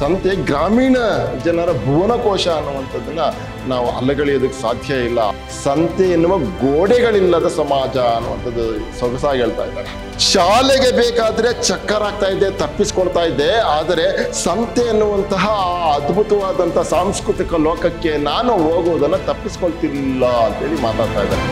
ಸಂತೆ ಗ್ರಾಮೀಣ ಜನರ ಭುವನಕೋಶ ಅನ್ನುವಂಥದ್ದನ್ನ ನಾವು ಅಲ್ಲಗಳೆಯೋದಕ್ಕೆ ಸಾಧ್ಯ ಇಲ್ಲ ಸಂತೆ ಎನ್ನುವ ಗೋಡೆಗಳಿಲ್ಲದ ಸಮಾಜ ಅನ್ನುವಂಥದ್ದು ಸೊಗಸಾಗಿ ಹೇಳ್ತಾ ಇದ್ದಾರೆ ಶಾಲೆಗೆ ಬೇಕಾದ್ರೆ ಚಕ್ಕರ್ ಆಗ್ತಾ ಇದೆ ತಪ್ಪಿಸ್ಕೊಳ್ತಾ ಇದ್ದೆ ಆದರೆ ಸಂತೆ ಎನ್ನುವಂತಹ ಆ ಅದ್ಭುತವಾದಂತಹ ಸಾಂಸ್ಕೃತಿಕ ಲೋಕಕ್ಕೆ ನಾನು ಹೋಗುವುದನ್ನ ತಪ್ಪಿಸ್ಕೊಳ್ತಿರ್ಲಿಲ್ಲ ಅಂತೇಳಿ ಮಾತಾಡ್ತಾ ಇದ್ದಾರೆ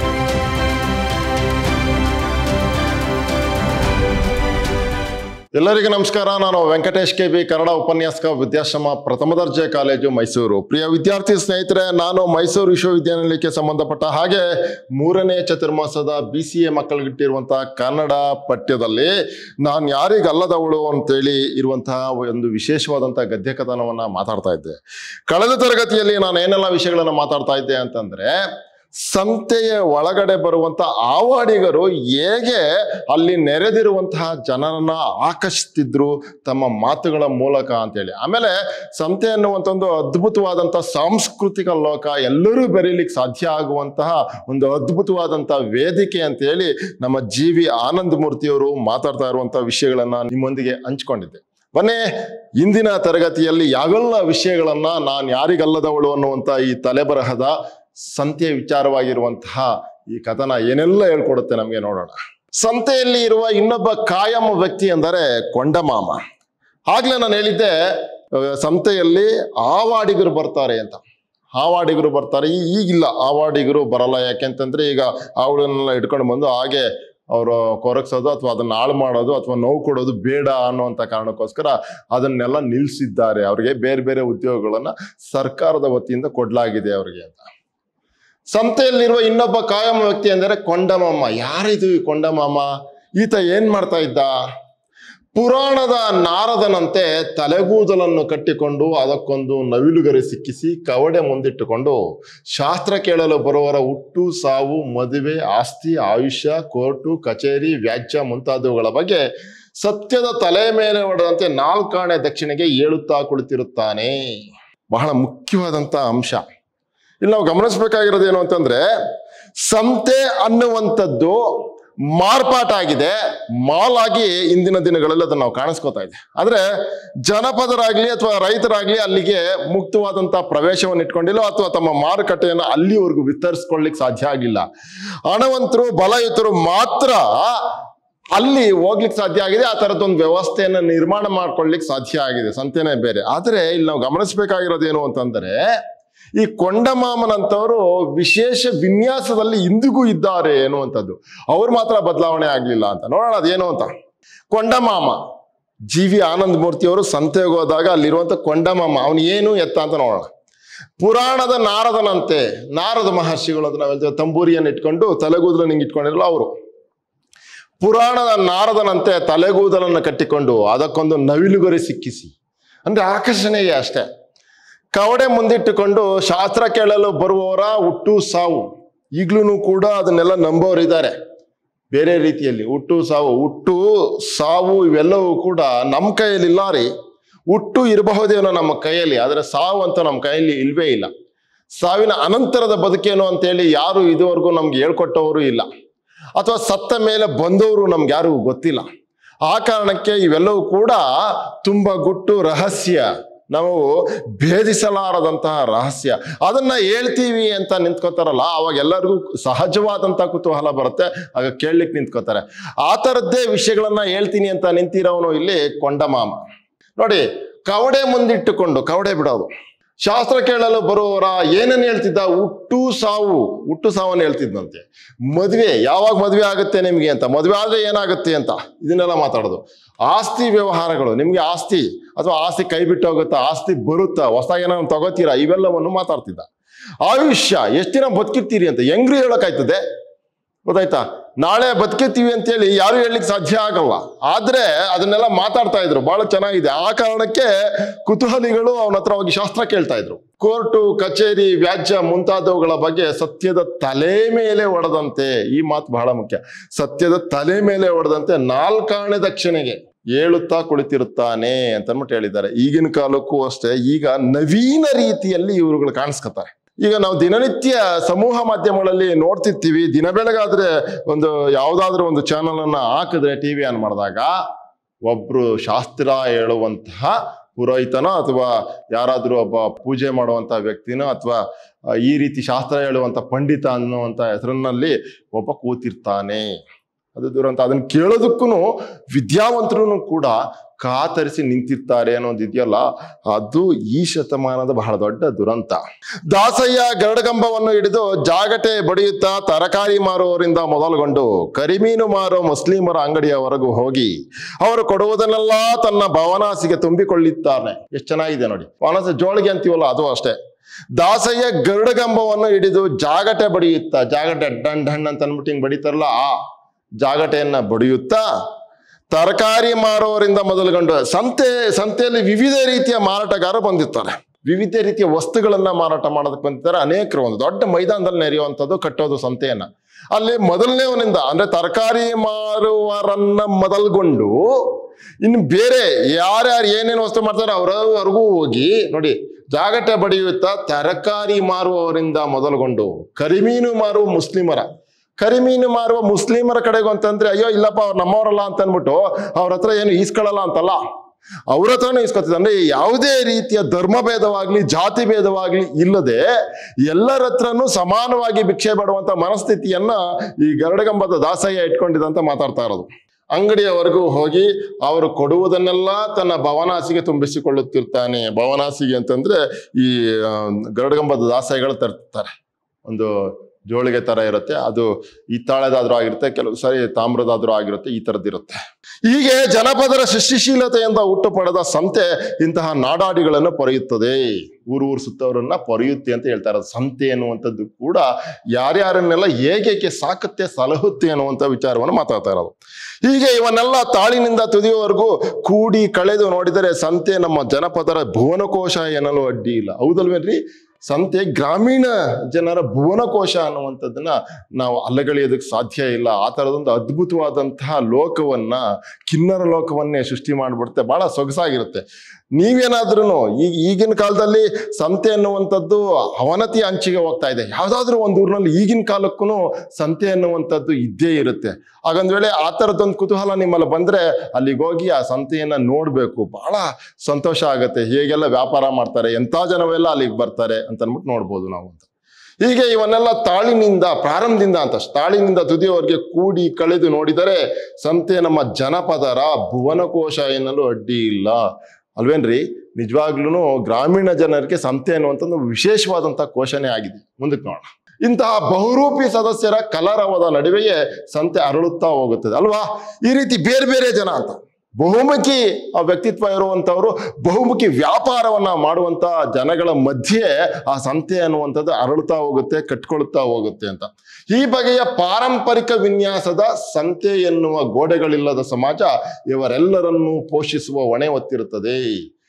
ಎಲ್ಲರಿಗೂ ನಮಸ್ಕಾರ ನಾನು ವೆಂಕಟೇಶ್ ಕೆ ಬಿ ಕನ್ನಡ ಉಪನ್ಯಾಸಕ ವಿದ್ಯಾಶ್ರಮ ಪ್ರಥಮ ದರ್ಜೆ ಕಾಲೇಜು ಮೈಸೂರು ಪ್ರಿಯ ವಿದ್ಯಾರ್ಥಿ ಸ್ನೇಹಿತರೆ ನಾನು ಮೈಸೂರು ವಿಶ್ವವಿದ್ಯಾನಿಲಯಕ್ಕೆ ಸಂಬಂಧಪಟ್ಟ ಹಾಗೆ ಮೂರನೇ ಚತುರ್ಮಾಸದ ಬಿ ಸಿ ಎ ಮಕ್ಕಳಿಗಿಟ್ಟಿರುವಂತಹ ಕನ್ನಡ ಪಠ್ಯದಲ್ಲಿ ನಾನು ಯಾರಿಗಲ್ಲದವಳು ಅಂತೇಳಿ ಇರುವಂತಹ ಒಂದು ವಿಶೇಷವಾದಂತಹ ಗದ್ಯ ಕಥನವನ್ನ ಮಾತಾಡ್ತಾ ಇದ್ದೆ ಕಳೆದ ತರಗತಿಯಲ್ಲಿ ನಾನು ಏನೆಲ್ಲ ವಿಷಯಗಳನ್ನ ಮಾತಾಡ್ತಾ ಇದ್ದೆ ಅಂತಂದ್ರೆ ಸಂತೆಯ ಒಳಗಡೆ ಬರುವಂತ ಆವಾಡಿಗರು ಹೇಗೆ ಅಲ್ಲಿ ನೆರೆದಿರುವಂತಹ ಜನರನ್ನ ಆಕರ್ಷಿಸ್ತಿದ್ರು ತಮ್ಮ ಮಾತುಗಳ ಮೂಲಕ ಅಂತೇಳಿ ಆಮೇಲೆ ಸಂತೆ ಅನ್ನುವಂಥ ಒಂದು ಅದ್ಭುತವಾದಂತಹ ಸಾಂಸ್ಕೃತಿಕ ಲೋಕ ಎಲ್ಲರೂ ಬೆರೀಲಿಕ್ಕೆ ಸಾಧ್ಯ ಆಗುವಂತಹ ಒಂದು ಅದ್ಭುತವಾದಂತಹ ವೇದಿಕೆ ಅಂತೇಳಿ ನಮ್ಮ ಜಿ ವಿ ಆನಂದ ಮೂರ್ತಿಯವರು ಮಾತಾಡ್ತಾ ಇರುವಂತಹ ವಿಷಯಗಳನ್ನ ನಿಮ್ಮೊಂದಿಗೆ ಹಂಚ್ಕೊಂಡಿದ್ದೆ ಬನ್ನಿ ಇಂದಿನ ತರಗತಿಯಲ್ಲಿ ಯಾವೆಲ್ಲ ವಿಷಯಗಳನ್ನ ನಾನು ಯಾರಿಗಲ್ಲದವಳು ಅನ್ನುವಂಥ ಈ ತಲೆಬರಹದ ಸಂತೆಯ ವಿಚಾರವಾಗಿರುವಂತಹ ಈ ಕಥನ ಏನೆಲ್ಲ ಹೇಳ್ಕೊಡುತ್ತೆ ನಮಗೆ ನೋಡೋಣ ಸಂತೆಯಲ್ಲಿ ಇರುವ ಇನ್ನೊಬ್ಬ ಕಾಯಂ ವ್ಯಕ್ತಿ ಎಂದರೆ ಕೊಂಡಮಾಮ ಆಗ್ಲೇ ನಾನು ಹೇಳಿದ್ದೆ ಆ, ಸಂತೆಯಲ್ಲಿ ಆವಾಡಿಗರು ಬರ್ತಾರೆ ಅಂತ ಆವಾಡಿಗರು ಬರ್ತಾರೆ ಈ- ಈಗಿಲ್ಲ ಆವಾಡಿಗರು ಬರಲ್ಲ ಯಾಕೆಂತಂದ್ರೆ ಈಗ ಆವುಗಳನ್ನೆಲ್ಲ ಇಟ್ಕೊಂಡು ಬಂದು ಹಾಗೆ ಅವರು ಕೊರಗ್ಸೋದು ಅಥವಾ ಅದನ್ನ ಹಾಳು ಮಾಡೋದು ಅಥವಾ ನೋವು ಕೊಡೋದು ಬೇಡ ಅನ್ನುವಂಥ ಕಾರಣಕ್ಕೋಸ್ಕರ ಅದನ್ನೆಲ್ಲ ನಿಲ್ಲಿಸಿದ್ದಾರೆ ಅವರಿಗೆ ಬೇರೆ ಬೇರೆ ಉದ್ಯೋಗಗಳನ್ನ ಸರ್ಕಾರದ ವತಿಯಿಂದ ಕೊಡ್ಲಾಗಿದೆ ಅವರಿಗೆ ಅಂತ ಸಂತೆಯಲ್ಲಿರುವ ಇನ್ನೊಬ್ಬ ಕಾಯಂ ವ್ಯಕ್ತಿ ಎಂದರೆ ಕೊಂಡಮಾಮ ಯಾರಿದು ಈ ಕೊಂಡಮಾಮ ಈತ ಏನ್ ಮಾಡ್ತಾ ಇದ್ದ ಪುರಾಣದ ನಾರದನಂತೆ ತಲೆಗೂದಲನ್ನು ಕಟ್ಟಿಕೊಂಡು ಅದಕ್ಕೊಂದು ನವಿಲುಗರಿ ಸಿಕ್ಕಿಸಿ ಕವಡೆ ಮುಂದಿಟ್ಟುಕೊಂಡು ಶಾಸ್ತ್ರ ಕೇಳಲು ಬರುವವರ ಹುಟ್ಟು ಸಾವು ಮದುವೆ ಆಸ್ತಿ ಆಯುಷ್ಯ ಕೋರ್ಟು ಕಚೇರಿ ವ್ಯಾಜ್ಯ ಮುಂತಾದವುಗಳ ಬಗ್ಗೆ ಸತ್ಯದ ತಲೆ ಮೇಲೆ ಹೊಡೆದಂತೆ ನಾಲ್ಕಾಣೆ ದಕ್ಷಿಣೆಗೆ ಏಳುತ್ತಾ ಕುಳಿತಿರುತ್ತಾನೆ ಬಹಳ ಮುಖ್ಯವಾದಂತ ಅಂಶ ಇಲ್ಲಿ ನಾವು ಗಮನಿಸಬೇಕಾಗಿರೋದು ಏನು ಅಂತಂದ್ರೆ ಸಂತೆ ಅನ್ನುವಂಥದ್ದು ಮಾರ್ಪಾಟಾಗಿದೆ ಮಾಲ್ ಆಗಿ ಇಂದಿನ ದಿನಗಳಲ್ಲಿ ಅದನ್ನ ನಾವು ಕಾಣಿಸ್ಕೊತಾ ಇದೆ ಆದ್ರೆ ಜನಪದರಾಗ್ಲಿ ಅಥವಾ ರೈತರಾಗ್ಲಿ ಅಲ್ಲಿಗೆ ಮುಕ್ತವಾದಂತಹ ಪ್ರವೇಶವನ್ನು ಇಟ್ಕೊಂಡಿಲ್ಲ ಅಥವಾ ತಮ್ಮ ಮಾರುಕಟ್ಟೆಯನ್ನು ಅಲ್ಲಿವರೆಗೂ ವಿತರಿಸ್ಕೊಳ್ಳಿಕ್ ಸಾಧ್ಯ ಆಗಿಲ್ಲ ಹಣವಂತರು ಬಲಯುತರು ಮಾತ್ರ ಅಲ್ಲಿ ಹೋಗ್ಲಿಕ್ಕೆ ಸಾಧ್ಯ ಆಗಿದೆ ಆ ತರದೊಂದು ವ್ಯವಸ್ಥೆಯನ್ನು ನಿರ್ಮಾಣ ಮಾಡ್ಕೊಳ್ಳಿಕ್ಕೆ ಸಾಧ್ಯ ಆಗಿದೆ ಸಂತೆನೇ ಬೇರೆ ಆದ್ರೆ ಇಲ್ಲಿ ನಾವು ಗಮನಿಸಬೇಕಾಗಿರೋದು ಏನು ಅಂತಂದ್ರೆ ಈ ಕೊಂಡಮಾಮನಂತವರು ವಿಶೇಷ ವಿನ್ಯಾಸದಲ್ಲಿ ಇಂದಿಗೂ ಇದ್ದಾರೆ ಎನ್ನುವಂಥದ್ದು ಅವ್ರು ಮಾತ್ರ ಬದಲಾವಣೆ ಆಗ್ಲಿಲ್ಲ ಅಂತ ನೋಡೋಣ ಅದೇನು ಅಂತ ಕೊಂಡಮಾಮ ಜಿ ವಿ ಆನಂದ ಮೂರ್ತಿ ಅವರು ಸಂತೆಗೆ ಹೋದಾಗ ಅಲ್ಲಿರುವಂತ ಕೊಂಡಮಾಮ ಅವನು ಏನು ಎತ್ತ ಅಂತ ನೋಡೋಣ ಪುರಾಣದ ನಾರದನಂತೆ ನಾರದ ಮಹರ್ಷಿಗಳು ಅಂತ ನಾವು ಹೇಳ್ತೇವೆ ತಂಬೂರಿಯನ್ನು ಇಟ್ಕೊಂಡು ತಲೆಗೂದಲು ನಿಂಗೆ ಇಟ್ಕೊಂಡಿರಲ್ಲ ಅವರು ಪುರಾಣದ ನಾರದನಂತೆ ತಲೆಗೂದಲನ್ನು ಕಟ್ಟಿಕೊಂಡು ಅದಕ್ಕೊಂದು ನವಿಲುಗರಿ ಸಿಕ್ಕಿಸಿ ಅಂದ್ರೆ ಆಕರ್ಷಣೆಗೆ ಅಷ್ಟೇ ಕವಡೆ ಮುಂದಿಟ್ಟುಕೊಂಡು ಶಾಸ್ತ್ರ ಕೇಳಲು ಬರುವವರ ಹುಟ್ಟು ಸಾವು ಈಗ್ಲೂ ಕೂಡ ಅದನ್ನೆಲ್ಲ ನಂಬೋರಿದ್ದಾರೆ ಬೇರೆ ರೀತಿಯಲ್ಲಿ ಹುಟ್ಟು ಸಾವು ಹುಟ್ಟು ಸಾವು ಇವೆಲ್ಲವೂ ಕೂಡ ನಮ್ಮ ಕೈಯಲ್ಲಿ ಇಲ್ಲ ರೀ ಹುಟ್ಟು ಇರಬಹುದೇನೋ ನಮ್ಮ ಕೈಯಲ್ಲಿ ಆದರೆ ಸಾವು ಅಂತ ನಮ್ಮ ಕೈಯಲ್ಲಿ ಇಲ್ವೇ ಇಲ್ಲ ಸಾವಿನ ಅನಂತರದ ಬದುಕೇನು ಅಂತೇಳಿ ಯಾರು ಇದುವರೆಗೂ ನಮ್ಗೆ ಹೇಳ್ಕೊಟ್ಟವರು ಇಲ್ಲ ಅಥವಾ ಸತ್ತ ಮೇಲೆ ಬಂದವರು ನಮ್ಗೆ ಯಾರಿಗೂ ಗೊತ್ತಿಲ್ಲ ಆ ಕಾರಣಕ್ಕೆ ಇವೆಲ್ಲವೂ ಕೂಡ ತುಂಬ ಗುಟ್ಟು ರಹಸ್ಯ ನಾವು ಭೇದಿಸಲಾರದಂತಹ ರಹಸ್ಯ ಅದನ್ನ ಹೇಳ್ತೀವಿ ಅಂತ ನಿಂತ್ಕೋತಾರಲ್ಲ ಅವಾಗ ಎಲ್ಲರಿಗೂ ಸಹಜವಾದಂತಹ ಕುತೂಹಲ ಬರುತ್ತೆ ಆಗ ಕೇಳಲಿಕ್ಕೆ ನಿಂತ್ಕೋತಾರೆ ಆ ಥರದ್ದೇ ವಿಷಯಗಳನ್ನ ಹೇಳ್ತೀನಿ ಅಂತ ನಿಂತಿರೋನು ಇಲ್ಲಿ ಕೊಂಡಮಾಮ ನೋಡಿ ಕವಡೆ ಮುಂದಿಟ್ಟುಕೊಂಡು ಕವಡೆ ಬಿಡೋದು ಶಾಸ್ತ್ರ ಕೇಳಲು ಬರುವವರ ಏನನ್ನ ಹೇಳ್ತಿದ್ದ ಹುಟ್ಟು ಸಾವು ಹುಟ್ಟು ಸಾವನ್ನ ಹೇಳ್ತಿದ್ದಂತೆ ಮದುವೆ ಯಾವಾಗ ಮದುವೆ ಆಗುತ್ತೆ ನಿಮ್ಗೆ ಅಂತ ಮದುವೆ ಆದ್ರೆ ಏನಾಗುತ್ತೆ ಅಂತ ಇದನ್ನೆಲ್ಲ ಮಾತಾಡೋದು ಆಸ್ತಿ ವ್ಯವಹಾರಗಳು ನಿಮ್ಗೆ ಆಸ್ತಿ ಅಥವಾ ಆಸ್ತಿ ಕೈ ಬಿಟ್ಟು ಹೋಗುತ್ತಾ ಆಸ್ತಿ ಬರುತ್ತಾ ಹೊಸದಾಗಿ ಏನಾದ್ರು ತಗೋತೀರಾ ಇವೆಲ್ಲವನ್ನು ಮಾತಾಡ್ತಿದ್ದ ಆಯುಷ್ಯ ಎಷ್ಟು ದಿನ ಬದುಕಿರ್ತೀರಿ ಅಂತ ಹೆಂಗ್ರಿ ಹೇಳಕ್ಕಾಯ್ತದೆ ಗೊತ್ತಾಯ್ತಾ ನಾಳೆ ಬದುಕಿರ್ತೀವಿ ಅಂತೇಳಿ ಯಾರು ಹೇಳಲಿಕ್ಕೆ ಸಾಧ್ಯ ಆಗಲ್ಲ ಆದ್ರೆ ಅದನ್ನೆಲ್ಲ ಮಾತಾಡ್ತಾ ಇದ್ರು ಬಹಳ ಚೆನ್ನಾಗಿದೆ ಆ ಕಾರಣಕ್ಕೆ ಕುತೂಹಲಿಗಳು ಅವನ ಹತ್ರ ಹೋಗಿ ಶಾಸ್ತ್ರ ಕೇಳ್ತಾ ಇದ್ರು ಕೋರ್ಟು ಕಚೇರಿ ವ್ಯಾಜ್ಯ ಮುಂತಾದವುಗಳ ಬಗ್ಗೆ ಸತ್ಯದ ತಲೆ ಮೇಲೆ ಹೊಡೆದಂತೆ ಈ ಮಾತು ಬಹಳ ಮುಖ್ಯ ಸತ್ಯದ ತಲೆ ಮೇಲೆ ಹೊಡೆದಂತೆ ನಾಲ್ಕಾಣೆ ದಕ್ಷಿಣೆಗೆ ಏಳುತ್ತಾ ಕುಳಿತಿರುತ್ತಾನೆ ಅಂತ ಅಂದ್ಬಿಟ್ಟು ಹೇಳಿದ್ದಾರೆ ಈಗಿನ ಕಾಲಕ್ಕೂ ಅಷ್ಟೇ ಈಗ ನವೀನ ರೀತಿಯಲ್ಲಿ ಇವರುಗಳು ಕಾಣಿಸ್ಕೊತಾರೆ ಈಗ ನಾವು ದಿನನಿತ್ಯ ಸಮೂಹ ಮಾಧ್ಯಮಗಳಲ್ಲಿ ನೋಡ್ತಿರ್ತೀವಿ ದಿನ ಬೆಳಗಾದ್ರೆ ಒಂದು ಯಾವುದಾದ್ರೂ ಒಂದು ಚಾನಲ್ ಅನ್ನ ಹಾಕಿದ್ರೆ ಟಿವಿ ಆನ್ ಮಾಡಿದಾಗ ಒಬ್ರು ಶಾಸ್ತ್ರ ಹೇಳುವಂತಹ ಪುರೋಹಿತನೋ ಅಥವಾ ಯಾರಾದರೂ ಒಬ್ಬ ಪೂಜೆ ಮಾಡುವಂತ ವ್ಯಕ್ತಿನೋ ಅಥವಾ ಆ, ಈ ರೀತಿ ಶಾಸ್ತ್ರ ಹೇಳುವಂತ ಪಂಡಿತ ಅನ್ನುವಂತ ಹೆಸರಿನಲ್ಲಿ ಒಬ್ಬ ಕೂತಿರ್ತಾನೆ ಅದು ದುರಂತ ಅದನ್ನ ಕೇಳೋದಕ್ಕೂ ವಿದ್ಯಾವಂತರು ಕೂಡ ಕಾತರಿಸಿ ನಿಂತಿರ್ತಾರೆ ಅನ್ನೋದು ಇದೆಯಲ್ಲ ಅದು ಈ ಶತಮಾನದ ಬಹಳ ದೊಡ್ಡ ದುರಂತ ದಾಸಯ್ಯ ಗರಡಗಂಬವನ್ನು ಹಿಡಿದು ಜಾಗಟೆ ಬಡಿಯುತ್ತಾ ತರಕಾರಿ ಮಾರುವವರಿಂದ ಮೊದಲುಗೊಂಡು ಕರಿಮೀನು ಮಾರೋ ಮುಸ್ಲಿಮರ ಅಂಗಡಿಯವರೆಗೂ ಹೋಗಿ ಅವರು ಕೊಡುವುದನ್ನೆಲ್ಲ ತನ್ನ ಭವನಾಸಿಗೆ ತುಂಬಿಕೊಳ್ಳುತ್ತಾನೆ ಎಷ್ಟು ಚೆನ್ನಾಗಿದೆ ನೋಡಿ ಭವನಾಸಿ ಜೋಳಿಗೆ ಅಂತೀವಲ್ಲ ಅದು ಅಷ್ಟೇ ದಾಸಯ್ಯ ಗರುಡಗಂಬವನ್ನು ಹಿಡಿದು ಜಾಗಟೆ ಬಡಿಯುತ್ತಾ ಜಾಗಟೆ ಡಣ್ ಡಣ್ ಅಂತ ಅಂದ್ಬಿಟ್ಟು ಹಿಂಗ್ ಬಡಿತಾರಲ್ಲ ಆ ಜಾಗಟೆಯನ್ನ ಬಡಿಯುತ್ತಾ ತರಕಾರಿ ಮಾರುವವರಿಂದ ಮೊದಲುಗೊಂಡು ಸಂತೆ ಸಂತೆಯಲ್ಲಿ ವಿವಿಧ ರೀತಿಯ ಮಾರಾಟಗಾರರು ಬಂದಿರ್ತಾರೆ ವಿವಿಧ ರೀತಿಯ ವಸ್ತುಗಳನ್ನ ಮಾರಾಟ ಮಾಡೋದಕ್ಕೆ ಬಂದಿರ್ತಾರೆ ಅನೇಕರು ಒಂದು ದೊಡ್ಡ ಮೈದಾನದಲ್ಲಿ ನೆರೆಯುವಂಥದ್ದು ಕಟ್ಟೋದು ಸಂತೆಯನ್ನ ಅಲ್ಲಿ ಮೊದಲನೇವನಿಂದ ಅಂದ್ರೆ ತರಕಾರಿ ಮಾರುವವರನ್ನ ಮೊದಲ್ಗೊಂಡು ಇನ್ನು ಬೇರೆ ಯಾರ್ಯಾರು ಏನೇನು ವಸ್ತು ಮಾಡ್ತಾರೆ ಅವರವರೆಗೂ ಹೋಗಿ ನೋಡಿ ಜಾಗಟೆ ಬಡಿಯುತ್ತಾ ತರಕಾರಿ ಮಾರುವವರಿಂದ ಮೊದಲುಗೊಂಡು ಕರಿಮೀನು ಮಾರುವ ಮುಸ್ಲಿಮರ ಕರಿಮೀನು ಮಾರುವ ಮುಸ್ಲಿಮರ ಕಡೆಗೂ ಅಂತಂದ್ರೆ ಅಯ್ಯೋ ಇಲ್ಲಪ್ಪ ಅವ್ರು ನಮ್ಮವರಲ್ಲ ಅಂತ ಅಂದ್ಬಿಟ್ಟು ಅವ್ರ ಹತ್ರ ಏನು ಈಸ್ಕೊಳ್ಳಲ್ಲ ಅಂತಲ್ಲ ಅವ್ರ ಹತ್ರನೂ ಇಸ್ಕೊತಿದ್ದೆ ಅಂದ್ರೆ ಯಾವುದೇ ರೀತಿಯ ಧರ್ಮ ಭೇದವಾಗ್ಲಿ ಜಾತಿ ಭೇದವಾಗ್ಲಿ ಇಲ್ಲದೆ ಎಲ್ಲರ ಹತ್ರನೂ ಸಮಾನವಾಗಿ ಭಿಕ್ಷೆ ಬೇಡುವಂತ ಮನಸ್ಥಿತಿಯನ್ನ ಈ ಗರಡಗಂಬದ ದಾಸಯ್ಯ ಇಟ್ಕೊಂಡಿದಂತ ಮಾತಾಡ್ತಾ ಇರೋದು ಅಂಗಡಿಯವರೆಗೂ ಹೋಗಿ ಅವರು ಕೊಡುವುದನ್ನೆಲ್ಲ ತನ್ನ ಭವನಾಸಿಗೆ ತುಂಬಿಸಿಕೊಳ್ಳುತ್ತಿರ್ತಾನೆ ಭವನಾಸಿಗೆ ಅಂತಂದ್ರೆ ಈ ಆ, ಗರಡಗಂಬದ ದಾಸಯ್ಯಗಳು ತರ್ತಾರೆ ಒಂದು ಜೋಳಿಗೆ ತರ ಇರುತ್ತೆ ಅದು ಹಿತ್ತಾಳೆದಾದ್ರೂ ಆಗಿರುತ್ತೆ ಕೆಲವು ಸರಿ ತಾಮ್ರದಾದ್ರೂ ಆಗಿರುತ್ತೆ ಈ ತರದ್ದಿರುತ್ತೆ ಹೀಗೆ ಜನಪದರ ಸೃಷ್ಟಿಶೀಲತೆಯಿಂದ ಹುಟ್ಟು ಪಡೆದ ಸಂತೆ ಇಂತಹ ನಾಡಾಡಿಗಳನ್ನು ಪೊರೆಯುತ್ತದೆ ಊರು ಊರು ಸುತ್ತವರನ್ನ ಪೊರೆಯುತ್ತೆ ಅಂತ ಹೇಳ್ತಾರೆ ಸಂತೆ ಅನ್ನುವಂಥದ್ದು ಕೂಡ ಯಾರ್ಯಾರನ್ನೆಲ್ಲ ಹೇಗೆ ಸಾಕುತ್ತೆ ಸಲಹುತ್ತೆ ಅನ್ನುವಂಥ ವಿಚಾರವನ್ನು ಮಾತಾಡ್ತಾ ಇರೋದು ಹೀಗೆ ಇವನ್ನೆಲ್ಲ ತಾಳಿನಿಂದ ತುದಿಯವರೆಗೂ ಕೂಡಿ ಕಳೆದು ನೋಡಿದರೆ ಸಂತೆ ನಮ್ಮ ಜನಪದರ ಭುವನಕೋಶ ಎನ್ನಲು ಅಡ್ಡಿ ಇಲ್ಲ ಹೌದಲ್ವೇನ್ರಿ ಸಂತೆ ಗ್ರಾಮೀಣ ಜನರ ಭುವನಕೋಶ ಅನ್ನುವಂಥದ್ದನ್ನ ನಾವು ಅಲ್ಲಗಳೆಯೋದಕ್ಕೆ ಸಾಧ್ಯ ಇಲ್ಲ ಆ ಥರದೊಂದು ಅದ್ಭುತವಾದಂತಹ ಲೋಕವನ್ನ ಕಿನ್ನರ ಲೋಕವನ್ನೇ ಸೃಷ್ಟಿ ಮಾಡಿಬಿಡುತ್ತೆ ಬಹಳ ಸೊಗಸಾಗಿರುತ್ತೆ ನೀವೇನಾದ್ರೂ ಈಗ ಈಗಿನ ಕಾಲದಲ್ಲಿ ಸಂತೆ ಅನ್ನುವಂಥದ್ದು ಅವನತಿ ಅಂಚಿಗೆ ಹೋಗ್ತಾ ಇದೆ ಯಾವ್ದಾದ್ರು ಒಂದು ಊರಿನಲ್ಲಿ ಈಗಿನ ಕಾಲಕ್ಕೂ ಸಂತೆ ಅನ್ನುವಂಥದ್ದು ಇದ್ದೇ ಇರುತ್ತೆ ಹಾಗಂದ್ ವೇಳೆ ಆ ಥರದ್ದೊಂದು ಕುತೂಹಲ ನಿಮ್ಮಲ್ಲಿ ಬಂದ್ರೆ ಅಲ್ಲಿಗೆ ಹೋಗಿ ಆ ಸಂತೆಯನ್ನ ನೋಡ್ಬೇಕು ಬಹಳ ಸಂತೋಷ ಆಗುತ್ತೆ ಹೇಗೆಲ್ಲ ವ್ಯಾಪಾರ ಮಾಡ್ತಾರೆ ಎಂಥ ಜನವೆಲ್ಲ ಅಲ್ಲಿಗೆ ಬರ್ತಾರೆ ಅಂತ ಅಂದ್ಬಿಟ್ಟು ನೋಡ್ಬೋದು ನಾವು ಅಂತ ಹೀಗೆ ಇವನ್ನೆಲ್ಲ ತಾಳಿನಿಂದ ಪ್ರಾರಂಭದಿಂದ ಅಂತ ತಾಳಿನಿಂದ ತುದಿಯವರೆಗೆ ಕೂಡಿ ಕಳೆದು ನೋಡಿದರೆ ಸಂತೆ ನಮ್ಮ ಜನಪದರ ಭುವನಕೋಶ ಎನ್ನಲು ಅಡ್ಡಿ ಇಲ್ಲ ಅಲ್ವೇನ್ರಿ ನಿಜವಾಗ್ಲೂ ಗ್ರಾಮೀಣ ಜನರಿಗೆ ಸಂತೆ ಅನ್ನುವಂಥದ್ದು ವಿಶೇಷವಾದಂಥ ಕೋಶನೇ ಆಗಿದೆ ಮುಂದಕ್ಕೆ ನೋಡೋಣ ಇಂತಹ ಬಹುರೂಪಿ ಸದಸ್ಯರ ಕಲರವದ ನಡುವೆಯೇ ಸಂತೆ ಅರಳುತ್ತಾ ಹೋಗುತ್ತದೆ ಅಲ್ವಾ ಈ ರೀತಿ ಬೇರೆ ಬೇರೆ ಜನ ಅಂತ ಬಹುಮುಖಿ ಆ ವ್ಯಕ್ತಿತ್ವ ಇರುವಂತವರು ಬಹುಮುಖಿ ವ್ಯಾಪಾರವನ್ನ ಮಾಡುವಂತ ಜನಗಳ ಮಧ್ಯೆ ಆ ಸಂತೆ ಅನ್ನುವಂಥದ್ದು ಅರಳುತ್ತಾ ಹೋಗುತ್ತೆ ಕಟ್ಕೊಳ್ತಾ ಹೋಗುತ್ತೆ ಅಂತ ಈ ಬಗೆಯ ಪಾರಂಪರಿಕ ವಿನ್ಯಾಸದ ಸಂತೆ ಎನ್ನುವ ಗೋಡೆಗಳಿಲ್ಲದ ಸಮಾಜ ಇವರೆಲ್ಲರನ್ನೂ ಪೋಷಿಸುವ ಹೊಣೆ ಹೊತ್ತಿರುತ್ತದೆ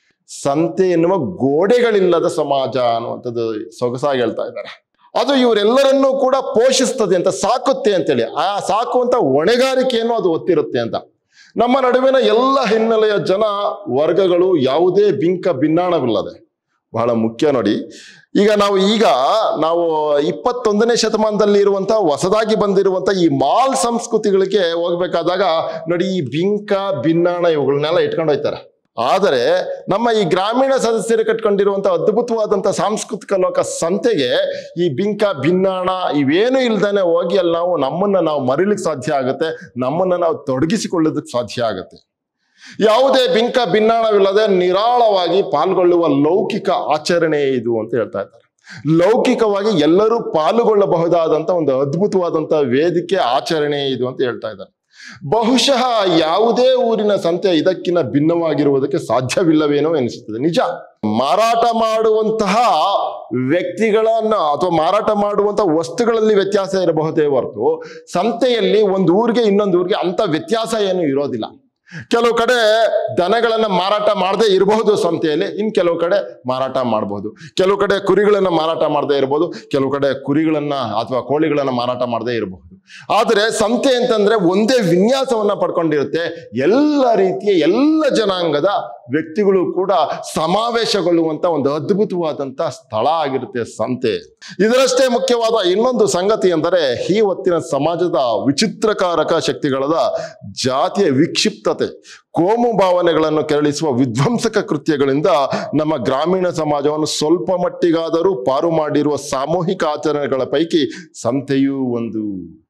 ಸಂತೆ ಎನ್ನುವ ಗೋಡೆಗಳಿಲ್ಲದ ಸಮಾಜ ಅನ್ನುವಂಥದ್ದು ಸೊಗಸಾಗಿ ಹೇಳ್ತಾ ಇದ್ದಾರೆ ಅದು ಇವರೆಲ್ಲರನ್ನೂ ಕೂಡ ಪೋಷಿಸ್ತದೆ ಅಂತ ಸಾಕುತ್ತೆ ಅಂತೇಳಿ ಆ ಸಾಕುವಂತ ಹೊಣೆಗಾರಿಕೆಯನ್ನು ಅದು ಒತ್ತಿರುತ್ತೆ ಅಂತ ನಮ್ಮ ನಡುವಿನ ಎಲ್ಲ ಹಿನ್ನೆಲೆಯ ಜನ ವರ್ಗಗಳು ಯಾವುದೇ ಬಿಂಕ ಭಿನ್ನಾಣವಿಲ್ಲದೆ ಬಹಳ ಮುಖ್ಯ ನೋಡಿ ಈಗ ನಾವು ಈಗ ನಾವು ಇಪ್ಪತ್ತೊಂದನೇ ಶತಮಾನದಲ್ಲಿ ಇರುವಂತಹ ಹೊಸದಾಗಿ ಬಂದಿರುವಂತ ಈ ಮಾಲ್ ಸಂಸ್ಕೃತಿಗಳಿಗೆ ಹೋಗ್ಬೇಕಾದಾಗ ನೋಡಿ ಈ ಬಿಂಕ ಭಿನ್ನಾಣ ಇವುಗಳನ್ನೆಲ್ಲ ಇಟ್ಕೊಂಡು ಹೋಯ್ತಾರೆ ಆದರೆ ನಮ್ಮ ಈ ಗ್ರಾಮೀಣ ಸದಸ್ಯರು ಕಟ್ಕೊಂಡಿರುವಂತ ಅದ್ಭುತವಾದಂತ ಸಾಂಸ್ಕೃತಿಕ ಲೋಕ ಸಂತೆಗೆ ಈ ಬಿಂಕ ಭಿನ್ನಾಣ ಇವೇನು ಇಲ್ದೇನೆ ಹೋಗಿ ಅಲ್ಲಿ ನಾವು ನಮ್ಮನ್ನ ನಾವು ಮರಿಲಿಕ್ಕೆ ಸಾಧ್ಯ ಆಗುತ್ತೆ ನಮ್ಮನ್ನ ನಾವು ತೊಡಗಿಸಿಕೊಳ್ಳೋದಕ್ಕೆ ಸಾಧ್ಯ ಆಗುತ್ತೆ ಯಾವುದೇ ಬಿಂಕ ಭಿನ್ನಾಣವಿಲ್ಲದೆ ನಿರಾಳವಾಗಿ ಪಾಲ್ಗೊಳ್ಳುವ ಲೌಕಿಕ ಆಚರಣೆ ಇದು ಅಂತ ಹೇಳ್ತಾ ಇದ್ದಾರೆ ಲೌಕಿಕವಾಗಿ ಎಲ್ಲರೂ ಪಾಲ್ಗೊಳ್ಳಬಹುದಾದಂತ ಒಂದು ಅದ್ಭುತವಾದಂತ ವೇದಿಕೆ ಆಚರಣೆ ಇದು ಅಂತ ಹೇಳ್ತಾ ಇದ್ದಾರೆ ಬಹುಶಃ ಯಾವುದೇ ಊರಿನ ಸಂತೆ ಇದಕ್ಕಿಂತ ಭಿನ್ನವಾಗಿರುವುದಕ್ಕೆ ಸಾಧ್ಯವಿಲ್ಲವೇನೋ ಎನಿಸುತ್ತದೆ ನಿಜ ಮಾರಾಟ ಮಾಡುವಂತಹ ವ್ಯಕ್ತಿಗಳನ್ನ ಅಥವಾ ಮಾರಾಟ ಮಾಡುವಂತಹ ವಸ್ತುಗಳಲ್ಲಿ ವ್ಯತ್ಯಾಸ ಇರಬಹುದೇ ಹೊರತು ಸಂತೆಯಲ್ಲಿ ಒಂದು ಊರಿಗೆ ಇನ್ನೊಂದು ಊರಿಗೆ ಅಂತ ವ್ಯತ್ಯಾಸ ಏನು ಇರೋದಿಲ್ಲ ಕೆಲವು ಕಡೆ ದನಗಳನ್ನ ಮಾರಾಟ ಮಾಡದೇ ಇರಬಹುದು ಸಂತೆಯಲ್ಲಿ ಇನ್ ಕೆಲವು ಕಡೆ ಮಾರಾಟ ಮಾಡಬಹುದು ಕೆಲವು ಕಡೆ ಕುರಿಗಳನ್ನ ಮಾರಾಟ ಮಾಡದೇ ಇರಬಹುದು ಕೆಲವು ಕಡೆ ಕುರಿಗಳನ್ನ ಅಥವಾ ಕೋಳಿಗಳನ್ನ ಮಾರಾಟ ಮಾಡದೇ ಇರಬಹುದು ಆದರೆ ಸಂತೆ ಅಂತಂದ್ರೆ ಒಂದೇ ವಿನ್ಯಾಸವನ್ನ ಪಡ್ಕೊಂಡಿರುತ್ತೆ ಎಲ್ಲ ರೀತಿಯ ಎಲ್ಲ ಜನಾಂಗದ ವ್ಯಕ್ತಿಗಳು ಕೂಡ ಸಮಾವೇಶಗೊಳ್ಳುವಂತ ಒಂದು ಅದ್ಭುತವಾದಂತ ಸ್ಥಳ ಆಗಿರುತ್ತೆ ಸಂತೆ ಇದರಷ್ಟೇ ಮುಖ್ಯವಾದ ಇನ್ನೊಂದು ಸಂಗತಿ ಎಂದರೆ ಈ ಹೊತ್ತಿನ ಸಮಾಜದ ವಿಚಿತ್ರಕಾರಕ ಶಕ್ತಿಗಳಾದ ಜಾತಿಯ ವಿಕ್ಷಿಪ್ತತೆ ಕೋಮು ಭಾವನೆಗಳನ್ನು ಕೆರಳಿಸುವ ವಿಧ್ವಂಸಕ ಕೃತ್ಯಗಳಿಂದ ನಮ್ಮ ಗ್ರಾಮೀಣ ಸಮಾಜವನ್ನು ಸ್ವಲ್ಪ ಮಟ್ಟಿಗಾದರೂ ಪಾರು ಮಾಡಿರುವ ಸಾಮೂಹಿಕ ಆಚರಣೆಗಳ ಪೈಕಿ ಸಂತೆಯೂ ಒಂದು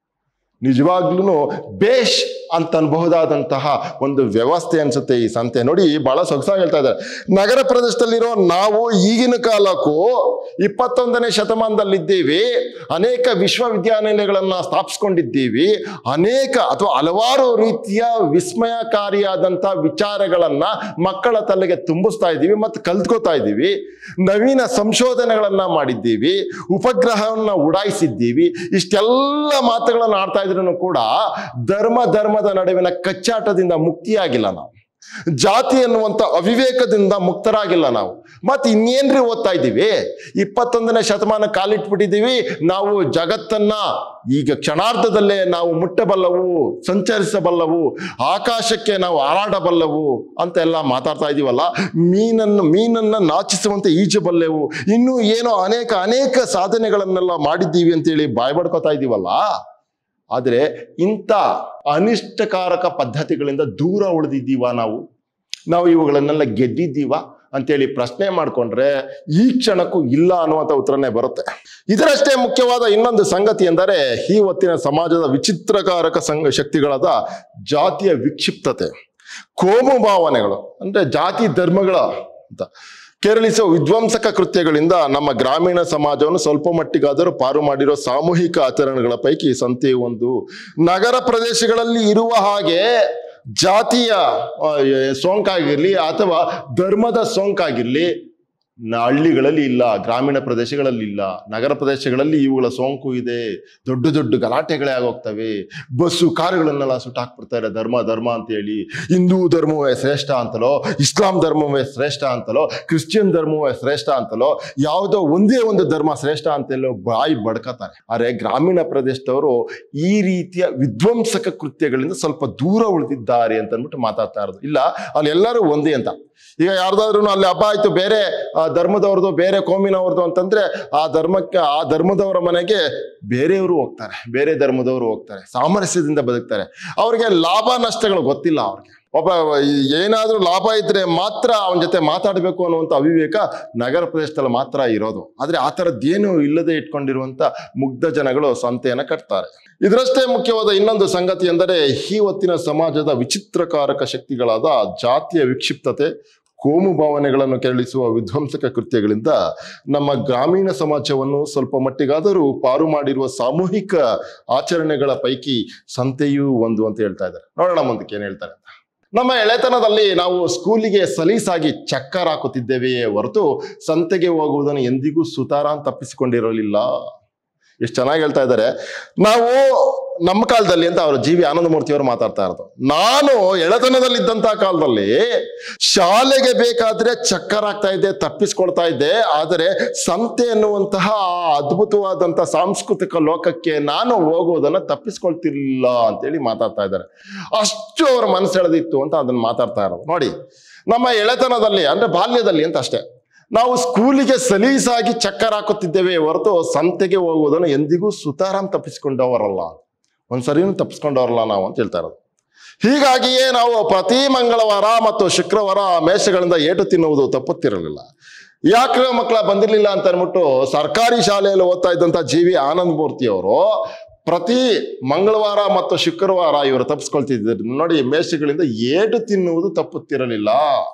ನಿಜವಾಗ್ಲೂ ಬೇಷ್ ಅಂತ ಅನ್ಬಹುದಾದಂತಹ ಒಂದು ವ್ಯವಸ್ಥೆ ಅನ್ಸುತ್ತೆ ಈ ಸಂತೆ ನೋಡಿ ಬಹಳ ಸೊಗಸಾಗಿ ಹೇಳ್ತಾ ಇದ್ದಾರೆ ನಗರ ಪ್ರದೇಶದಲ್ಲಿರೋ ನಾವು ಈಗಿನ ಕಾಲಕ್ಕೂ ಇಪ್ಪತ್ತೊಂದನೇ ಶತಮಾನದಲ್ಲಿದ್ದೀವಿ ಅನೇಕ ವಿಶ್ವವಿದ್ಯಾನಿಲಯಗಳನ್ನ ಸ್ಥಾಪಿಸ್ಕೊಂಡಿದ್ದೀವಿ ಅನೇಕ ಅಥವಾ ಹಲವಾರು ರೀತಿಯ ವಿಸ್ಮಯಕಾರಿಯಾದಂಥ ವಿಚಾರಗಳನ್ನ ಮಕ್ಕಳ ತಲೆಗೆ ತುಂಬಿಸ್ತಾ ಇದ್ದೀವಿ ಮತ್ತು ಕಲ್ತ್ಕೋತಾ ಇದ್ದೀವಿ ನವೀನ ಸಂಶೋಧನೆಗಳನ್ನ ಮಾಡಿದ್ದೀವಿ ಉಪಗ್ರಹವನ್ನ ಉಡಾಯಿಸಿದ್ದೀವಿ ಇಷ್ಟೆಲ್ಲ ಮಾತುಗಳನ್ನು ಆಡ್ತಾ ಇದ್ರು ಕೂಡ ಧರ್ಮ ಧರ್ಮದ ನಡುವಿನ ಕಚ್ಚಾಟದಿಂದ ಮುಕ್ತಿಯಾಗಿಲ್ಲ ನಾವು ಜಾತಿ ಎನ್ನುವಂತ ಅವಿವೇಕದಿಂದ ಮುಕ್ತರಾಗಿಲ್ಲ ನಾವು ಮತ್ತೆ ಇನ್ನೇನ್ರಿ ಓದ್ತಾ ಇದ್ದೀವಿ ಇಪ್ಪತ್ತೊಂದನೇ ಶತಮಾನ ಕಾಲಿಟ್ಬಿಟ್ಟಿದ್ದೀವಿ ನಾವು ಜಗತ್ತನ್ನ ಈಗ ಕ್ಷಣಾರ್ಧದಲ್ಲೇ ನಾವು ಮುಟ್ಟಬಲ್ಲವು ಸಂಚರಿಸಬಲ್ಲವು ಆಕಾಶಕ್ಕೆ ನಾವು ಹಾರಾಡಬಲ್ಲವು ಅಂತೆಲ್ಲ ಮಾತಾಡ್ತಾ ಇದೀವಲ್ಲ ಮೀನನ್ನು ಮೀನನ್ನ ನಾಚಿಸುವಂತೆ ಈಜಬಲ್ಲೆವು ಇನ್ನೂ ಏನೋ ಅನೇಕ ಅನೇಕ ಸಾಧನೆಗಳನ್ನೆಲ್ಲ ಮಾಡಿದ್ದೀವಿ ಅಂತೇಳಿ ಬಾಯ್ಬಡ್ಕೋತಾ ಇದೀವಲ್ಲ ಆದರೆ ಇಂಥ ಅನಿಷ್ಟಕಾರಕ ಪದ್ಧತಿಗಳಿಂದ ದೂರ ಉಳಿದಿದ್ದೀವ ನಾವು ನಾವು ಇವುಗಳನ್ನೆಲ್ಲ ಗೆದ್ದಿದ್ದೀವ ಅಂತೇಳಿ ಪ್ರಶ್ನೆ ಮಾಡಿಕೊಂಡ್ರೆ ಈ ಕ್ಷಣಕ್ಕೂ ಇಲ್ಲ ಅನ್ನುವಂಥ ಉತ್ತರನೇ ಬರುತ್ತೆ ಇದರಷ್ಟೇ ಮುಖ್ಯವಾದ ಇನ್ನೊಂದು ಸಂಗತಿ ಎಂದರೆ ಈ ಹೊತ್ತಿನ ಸಮಾಜದ ವಿಚಿತ್ರಕಾರಕ ಸಂಘ ಶಕ್ತಿಗಳಾದ ಜಾತಿಯ ವಿಕ್ಷಿಪ್ತತೆ ಕೋಮು ಭಾವನೆಗಳು ಅಂದ್ರೆ ಜಾತಿ ಧರ್ಮಗಳ ಅಂತ ಕೆರಳಿಸುವ ವಿಧ್ವಂಸಕ ಕೃತ್ಯಗಳಿಂದ ನಮ್ಮ ಗ್ರಾಮೀಣ ಸಮಾಜವನ್ನು ಸ್ವಲ್ಪ ಮಟ್ಟಿಗಾದರೂ ಪಾರು ಮಾಡಿರೋ ಸಾಮೂಹಿಕ ಆಚರಣೆಗಳ ಪೈಕಿ ಸಂತೆ ಒಂದು ನಗರ ಪ್ರದೇಶಗಳಲ್ಲಿ ಇರುವ ಹಾಗೆ ಜಾತಿಯ ಆ, ಎ- ಸೋಂಕಾಗಿರ್ಲಿ ಅಥವಾ ಧರ್ಮದ ಸೋಂಕಾಗಿರ್ಲಿ ನ- ಹಳ್ಳಿಗಳಲ್ಲಿ ಇಲ್ಲ ಗ್ರಾಮೀಣ ಪ್ರದೇಶಗಳಲ್ಲಿ ಇಲ್ಲ ನಗರ ಪ್ರದೇಶಗಳಲ್ಲಿ ಇವುಗಳ ಸೋಂಕು ಇದೆ ದೊಡ್ಡ ದೊಡ್ಡ ಗಲಾಟೆಗಳೇ ಆಗೋಗ್ತವೆ ಬಸ್ಸು ಕಾರುಗಳನ್ನೆಲ್ಲ ಸುಟ್ಟಾಕ್ಬಿಡ್ತಾರೆ ಧರ್ಮ ಧರ್ಮ ಅಂತ ಹೇಳಿ ಹಿಂದೂ ಧರ್ಮವೇ ಶ್ರೇಷ್ಠ ಅಂತಲೋ ಇಸ್ಲಾಂ ಧರ್ಮವೇ ಶ್ರೇಷ್ಠ ಅಂತಲೋ ಕ್ರಿಶ್ಚಿಯನ್ ಧರ್ಮವೇ ಶ್ರೇಷ್ಠ ಅಂತಲೋ ಯಾವುದೋ ಒಂದೇ ಒಂದು ಧರ್ಮ ಶ್ರೇಷ್ಠ ಅಂತೆಲ್ಲೋ ಬಾಯಿ ಬಡ್ಕತಾರೆ ಆದರೆ ಗ್ರಾಮೀಣ ಪ್ರದೇಶದವರು ಈ ರೀತಿಯ ವಿಧ್ವಂಸಕ ಕೃತ್ಯಗಳಿಂದ ಸ್ವಲ್ಪ ದೂರ ಉಳಿದಿದ್ದಾರೆ ಅಂತ ಅಂದ್ಬಿಟ್ಟು ಮಾತಾಡ್ತಾ ಇರೋದು ಇಲ್ಲ ಅಲ್ಲಿ ಎಲ್ಲರೂ ಒಂದೇ ಅಂತ ಈಗ ಯಾರ್ದಾದ್ರೂ ಅಲ್ಲಿ ಹಬ್ಬ ಆಯ್ತು ಬೇರೆ ಆ, ಧರ್ಮದವ್ರದ್ದು ಬೇರೆ ಕೋಮಿನವ್ರದ್ದು ಅಂತಂದ್ರೆ ಆ ಧರ್ಮಕ್ಕೆ ಆ ಧರ್ಮದವರ ಮನೆಗೆ ಬೇರೆಯವರು ಹೋಗ್ತಾರೆ ಬೇರೆ ಧರ್ಮದವರು ಹೋಗ್ತಾರೆ ಸಾಮರಸ್ಯದಿಂದ ಬದುಕ್ತಾರೆ ಅವ್ರಿಗೆ ಲಾಭ ನಷ್ಟಗಳು ಗೊತ್ತಿಲ್ಲ ಅವ್ರಿಗೆ ಒಬ್ಬ ಏನಾದ್ರೂ ಲಾಭ ಇದ್ರೆ ಮಾತ್ರ ಅವನ ಜೊತೆ ಮಾತಾಡಬೇಕು ಅನ್ನುವಂಥ ಅವಿವೇಕ ನಗರ ಪ್ರದೇಶದಲ್ಲಿ ಮಾತ್ರ ಇರೋದು ಆದ್ರೆ ಆ ಥರದ್ದೇನು ಇಲ್ಲದೆ ಇಟ್ಕೊಂಡಿರುವಂತ ಮುಗ್ಧ ಜನಗಳು ಸಂತೆಯನ್ನ ಕಟ್ತಾರೆ ಇದರಷ್ಟೇ ಮುಖ್ಯವಾದ ಇನ್ನೊಂದು ಸಂಗತಿ ಎಂದರೆ ಈ ಹೊತ್ತಿನ ಸಮಾಜದ ವಿಚಿತ್ರಕಾರಕ ಶಕ್ತಿಗಳಾದ ಜಾತಿಯ ವಿಕ್ಷಿಪ್ತತೆ ಕೋಮು ಭಾವನೆಗಳನ್ನು ಕೆರಳಿಸುವ ವಿಧ್ವಂಸಕ ಕೃತ್ಯಗಳಿಂದ ನಮ್ಮ ಗ್ರಾಮೀಣ ಸಮಾಜವನ್ನು ಸ್ವಲ್ಪ ಮಟ್ಟಿಗಾದರೂ ಪಾರು ಮಾಡಿರುವ ಸಾಮೂಹಿಕ ಆಚರಣೆಗಳ ಪೈಕಿ ಸಂತೆಯೂ ಒಂದು ಅಂತ ಹೇಳ್ತಾ ಇದ್ದಾರೆ ನೋಡೋಣ ಮುಂದಕ್ಕೆ ಏನ್ ಹೇಳ್ತಾರೆ ಅಂತ ನಮ್ಮ ಎಳೆತನದಲ್ಲಿ ನಾವು ಸ್ಕೂಲಿಗೆ ಸಲೀಸಾಗಿ ಚಕ್ಕರ್ ಹಾಕುತ್ತಿದ್ದೇವೆಯೇ ಹೊರತು ಸಂತೆಗೆ ಹೋಗುವುದನ್ನು ಎಂದಿಗೂ ಸುತಾರ ತಪ್ಪಿಸಿಕೊಂಡಿರಲಿಲ್ಲ ಎಷ್ಟು ಚೆನ್ನಾಗಿ ಹೇಳ್ತಾ ಇದ್ದಾರೆ ನಾವು ನಮ್ಮ ಕಾಲದಲ್ಲಿ ಅಂತ ಅವರು ಜಿ ವಿ ಆನಂದಮೂರ್ತಿ ಅವರು ಮಾತಾಡ್ತಾ ಇರೋದು ನಾನು ಎಳೆತನದಲ್ಲಿದ್ದಂತಹ ಕಾಲದಲ್ಲಿ ಶಾಲೆಗೆ ಬೇಕಾದ್ರೆ ಚಕ್ಕರ್ ಆಗ್ತಾ ಇದ್ದೆ ತಪ್ಪಿಸ್ಕೊಳ್ತಾ ಇದ್ದೆ ಆದರೆ ಸಂತೆ ಎನ್ನುವಂತಹ ಆ ಅದ್ಭುತವಾದಂತಹ ಸಾಂಸ್ಕೃತಿಕ ಲೋಕಕ್ಕೆ ನಾನು ಹೋಗುವುದನ್ನ ತಪ್ಪಿಸ್ಕೊಳ್ತಿರ್ಲಿಲ್ಲ ಅಂತೇಳಿ ಮಾತಾಡ್ತಾ ಇದ್ದಾರೆ ಅಷ್ಟು ಅವರ ಮನಸ್ಸೆಳೆದಿತ್ತು ಅಂತ ಅದನ್ನ ಮಾತಾಡ್ತಾ ಇರೋದು ನೋಡಿ ನಮ್ಮ ಎಳೆತನದಲ್ಲಿ ಅಂದ್ರೆ ಬಾಲ್ಯದಲ್ಲಿ ಅಂತ ಅಷ್ಟೇ ನಾವು ಸ್ಕೂಲಿಗೆ ಸಲೀಸಾಗಿ ಚಕ್ಕರ್ ಹಾಕುತ್ತಿದ್ದೇವೆ ಹೊರತು ಸಂತೆಗೆ ಹೋಗುವುದನ್ನು ಎಂದಿಗೂ ಸುತಾರಾಮ್ ತಪ್ಪಿಸ್ಕೊಂಡವರಲ್ಲ ಒಂದ್ಸರಿನೂ ತಪ್ಪಿಸ್ಕೊಂಡವರಲ್ಲ ನಾವು ಅಂತ ಹೇಳ್ತಾ ಇರೋದು ಹೀಗಾಗಿಯೇ ನಾವು ಪ್ರತಿ ಮಂಗಳವಾರ ಮತ್ತು ಶುಕ್ರವಾರ ಮೇಷಗಳಿಂದ ಏಟು ತಿನ್ನುವುದು ತಪ್ಪುತ್ತಿರಲಿಲ್ಲ ಯಾಕ್ರೆ ಮಕ್ಕಳ ಬಂದಿರ್ಲಿಲ್ಲ ಅಂತ ಅನ್ಬಿಟ್ಟು ಸರ್ಕಾರಿ ಶಾಲೆಯಲ್ಲಿ ಓದ್ತಾ ಇದ್ದಂತ ಜಿ ವಿ ಆನಂದ್ ಮೂರ್ತಿ ಅವರು ಪ್ರತಿ ಮಂಗಳವಾರ ಮತ್ತು ಶುಕ್ರವಾರ ಇವರು ತಪ್ಪಿಸ್ಕೊಳ್ತಿದ್ರು ನೋಡಿ ಮೇಷಗಳಿಂದ ಏಟು ತಿನ್ನುವುದು ತಪ್ಪುತ್ತಿರಲಿಲ್ಲ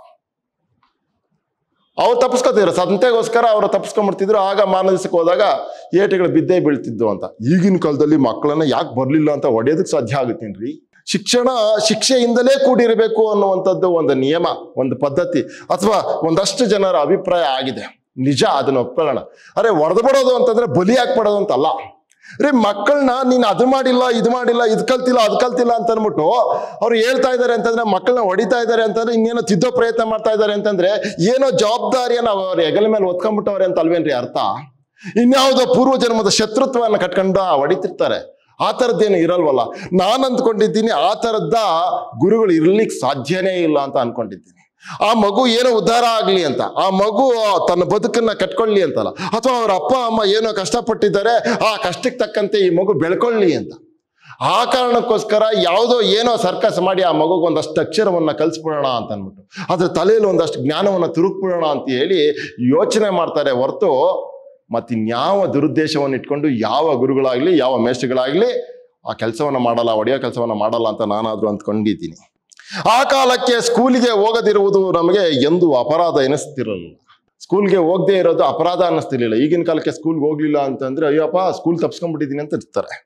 ಅವ್ರು ತಪ್ಪಿಸ್ಕೊತಿದ್ರು ಸಂತೆಗೋಸ್ಕರ ಅವರು ತಪ್ಪಿಸ್ಕೊಂಡ್ಬಿಡ್ತಿದ್ರು ಆಗ ಮಾರನೇ ದಿವಸಕ್ಕೆ ಹೋದಾಗ ಏಟುಗಳು ಬಿದ್ದೇ ಬೀಳ್ತಿದ್ವು ಅಂತ ಈಗಿನ ಕಾಲದಲ್ಲಿ ಮಕ್ಕಳನ್ನ ಯಾಕೆ ಬರ್ಲಿಲ್ಲ ಅಂತ ಹೊಡೆಯೋದಕ್ಕೆ ಸಾಧ್ಯ ಆಗುತ್ತೇನ್ರಿ ಶಿಕ್ಷಣ ಶಿಕ್ಷೆಯಿಂದಲೇ ಕೂಡಿರಬೇಕು ಅನ್ನುವಂಥದ್ದು ಒಂದು ನಿಯಮ ಒಂದು ಪದ್ಧತಿ ಅಥವಾ ಒಂದಷ್ಟು ಜನರ ಅಭಿಪ್ರಾಯ ಆಗಿದೆ ನಿಜ ಅದನ್ನ ಒಪ್ಕೊಳ್ಳೋಣ ಅರೆ ಹೊಡೆದು ಬಿಡೋದು ಅಂತಂದ್ರೆ ಬಲಿ ಹಾಕ್ಬಿಡೋದು ಅಂತಲ್ಲ ರೀ ಮಕ್ಕಳನ್ನ ನೀನ್ ಅದು ಮಾಡಿಲ್ಲ ಇದು ಮಾಡಿಲ್ಲ ಇದು ಕಲ್ತಿಲ್ಲ ಅದು ಕಲ್ತಿಲ್ಲ ಅಂತ ಅನ್ಬಿಟ್ಟು ಅವ್ರು ಹೇಳ್ತಾ ಇದಾರೆ ಅಂತಂದ್ರೆ ಮಕ್ಕಳನ್ನ ಹೊಡಿತಾ ಇದಾರೆ ಅಂತಂದ್ರೆ ಇನ್ನೇನೋ ತಿದ್ದೋ ಪ್ರಯತ್ನ ಮಾಡ್ತಾ ಇದಾರೆ ಅಂತಂದ್ರೆ ಏನೋ ಜವಾಬ್ದಾರಿಯನ್ನ ಅವ್ರ ಹೆಗಲ ಮೇಲೆ ಒತ್ಕೊಂಡ್ಬಿಟ್ಟವ್ರೆ ಅಂತ ಅಲ್ವೇನ್ರಿ ಅರ್ಥ ಇನ್ಯಾವುದೋ ಪೂರ್ವ ಜನ್ಮದ ಶತ್ರುತ್ವವನ್ನು ಕಟ್ಕೊಂಡ ಹೊಡಿತಿರ್ತಾರೆ ಆ ಥರದ್ದೇನು ಇರಲ್ವಲ್ಲ ನಾನು ಅಂದ್ಕೊಂಡಿದ್ದೀನಿ ಆ ಥರದ್ದ ಗುರುಗಳು ಇರ್ಲಿಕ್ಕೆ ಸಾಧ್ಯನೇ ಇಲ್ಲ ಅಂತ ಅನ್ಕೊಂಡಿದ್ದೀನಿ ಆ ಮಗು ಏನೋ ಉದ್ಧಾರ ಆಗ್ಲಿ ಅಂತ ಆ ಮಗು ತನ್ನ ಬದುಕನ್ನ ಕಟ್ಕೊಳ್ಳಿ ಅಂತಲ್ಲ ಅಥವಾ ಅವ್ರ ಅಪ್ಪ ಅಮ್ಮ ಏನೋ ಕಷ್ಟಪಟ್ಟಿದ್ದಾರೆ ಆ ಕಷ್ಟಕ್ಕೆ ತಕ್ಕಂತೆ ಈ ಮಗು ಬೆಳ್ಕೊಳ್ಳಿ ಅಂತ ಆ ಕಾರಣಕ್ಕೋಸ್ಕರ ಯಾವುದೋ ಏನೋ ಸರ್ಕಸ್ ಮಾಡಿ ಆ ಮಗುಗೆ ಒಂದಷ್ಟು ಅಕ್ಷರವನ್ನ ಕಲಿಸ್ಬಿಡೋಣ ಅಂತ ಅಂದ್ಬಿಟ್ಟು ಅದ್ರ ತಲೆಯಲ್ಲಿ ಒಂದಷ್ಟು ಜ್ಞಾನವನ್ನ ತುರುಕ್ಬಿಡೋಣ ಅಂತ ಹೇಳಿ ಯೋಚನೆ ಮಾಡ್ತಾರೆ ಹೊರತು ಮತ್ತಿನ್ಯಾವ ದುರುದ್ದೇಶವನ್ನು ಇಟ್ಕೊಂಡು ಯಾವ ಗುರುಗಳಾಗ್ಲಿ ಯಾವ ಮೇಷ್ಟ್ರುಗಳಾಗ್ಲಿ ಆ ಕೆಲಸವನ್ನ ಮಾಡಲ್ಲ ಒಡೆಯೋ ಕೆಲಸವನ್ನ ಮಾಡಲ್ಲ ಅಂತ ನಾನಾದ್ರೂ ಅಂದ್ಕೊಂಡಿದ್ದೀನಿ ಆ ಕಾಲಕ್ಕೆ ಸ್ಕೂಲಿಗೆ ಹೋಗದಿರುವುದು ನಮಗೆ ಎಂದು ಅಪರಾಧ ಎನಿಸ್ತಿರಲಿಲ್ಲ ಸ್ಕೂಲ್ಗೆ ಹೋಗದೆ ಇರೋದು ಅಪರಾಧ ಅನ್ನಿಸ್ತಿರ್ಲಿಲ್ಲ ಈಗಿನ ಕಾಲಕ್ಕೆ ಸ್ಕೂಲ್ಗೆ ಹೋಗ್ಲಿಲ್ಲ ಅಂತಂದ್ರೆ ಅಯ್ಯಪ್ಪ ಸ್ಕೂಲ್ ತಪ್ಸ್ಕೊಂಡ್ಬಿಟ್ಟಿದ್ದೀನಿ ಅಂತ ಇರ್ತಾರೆ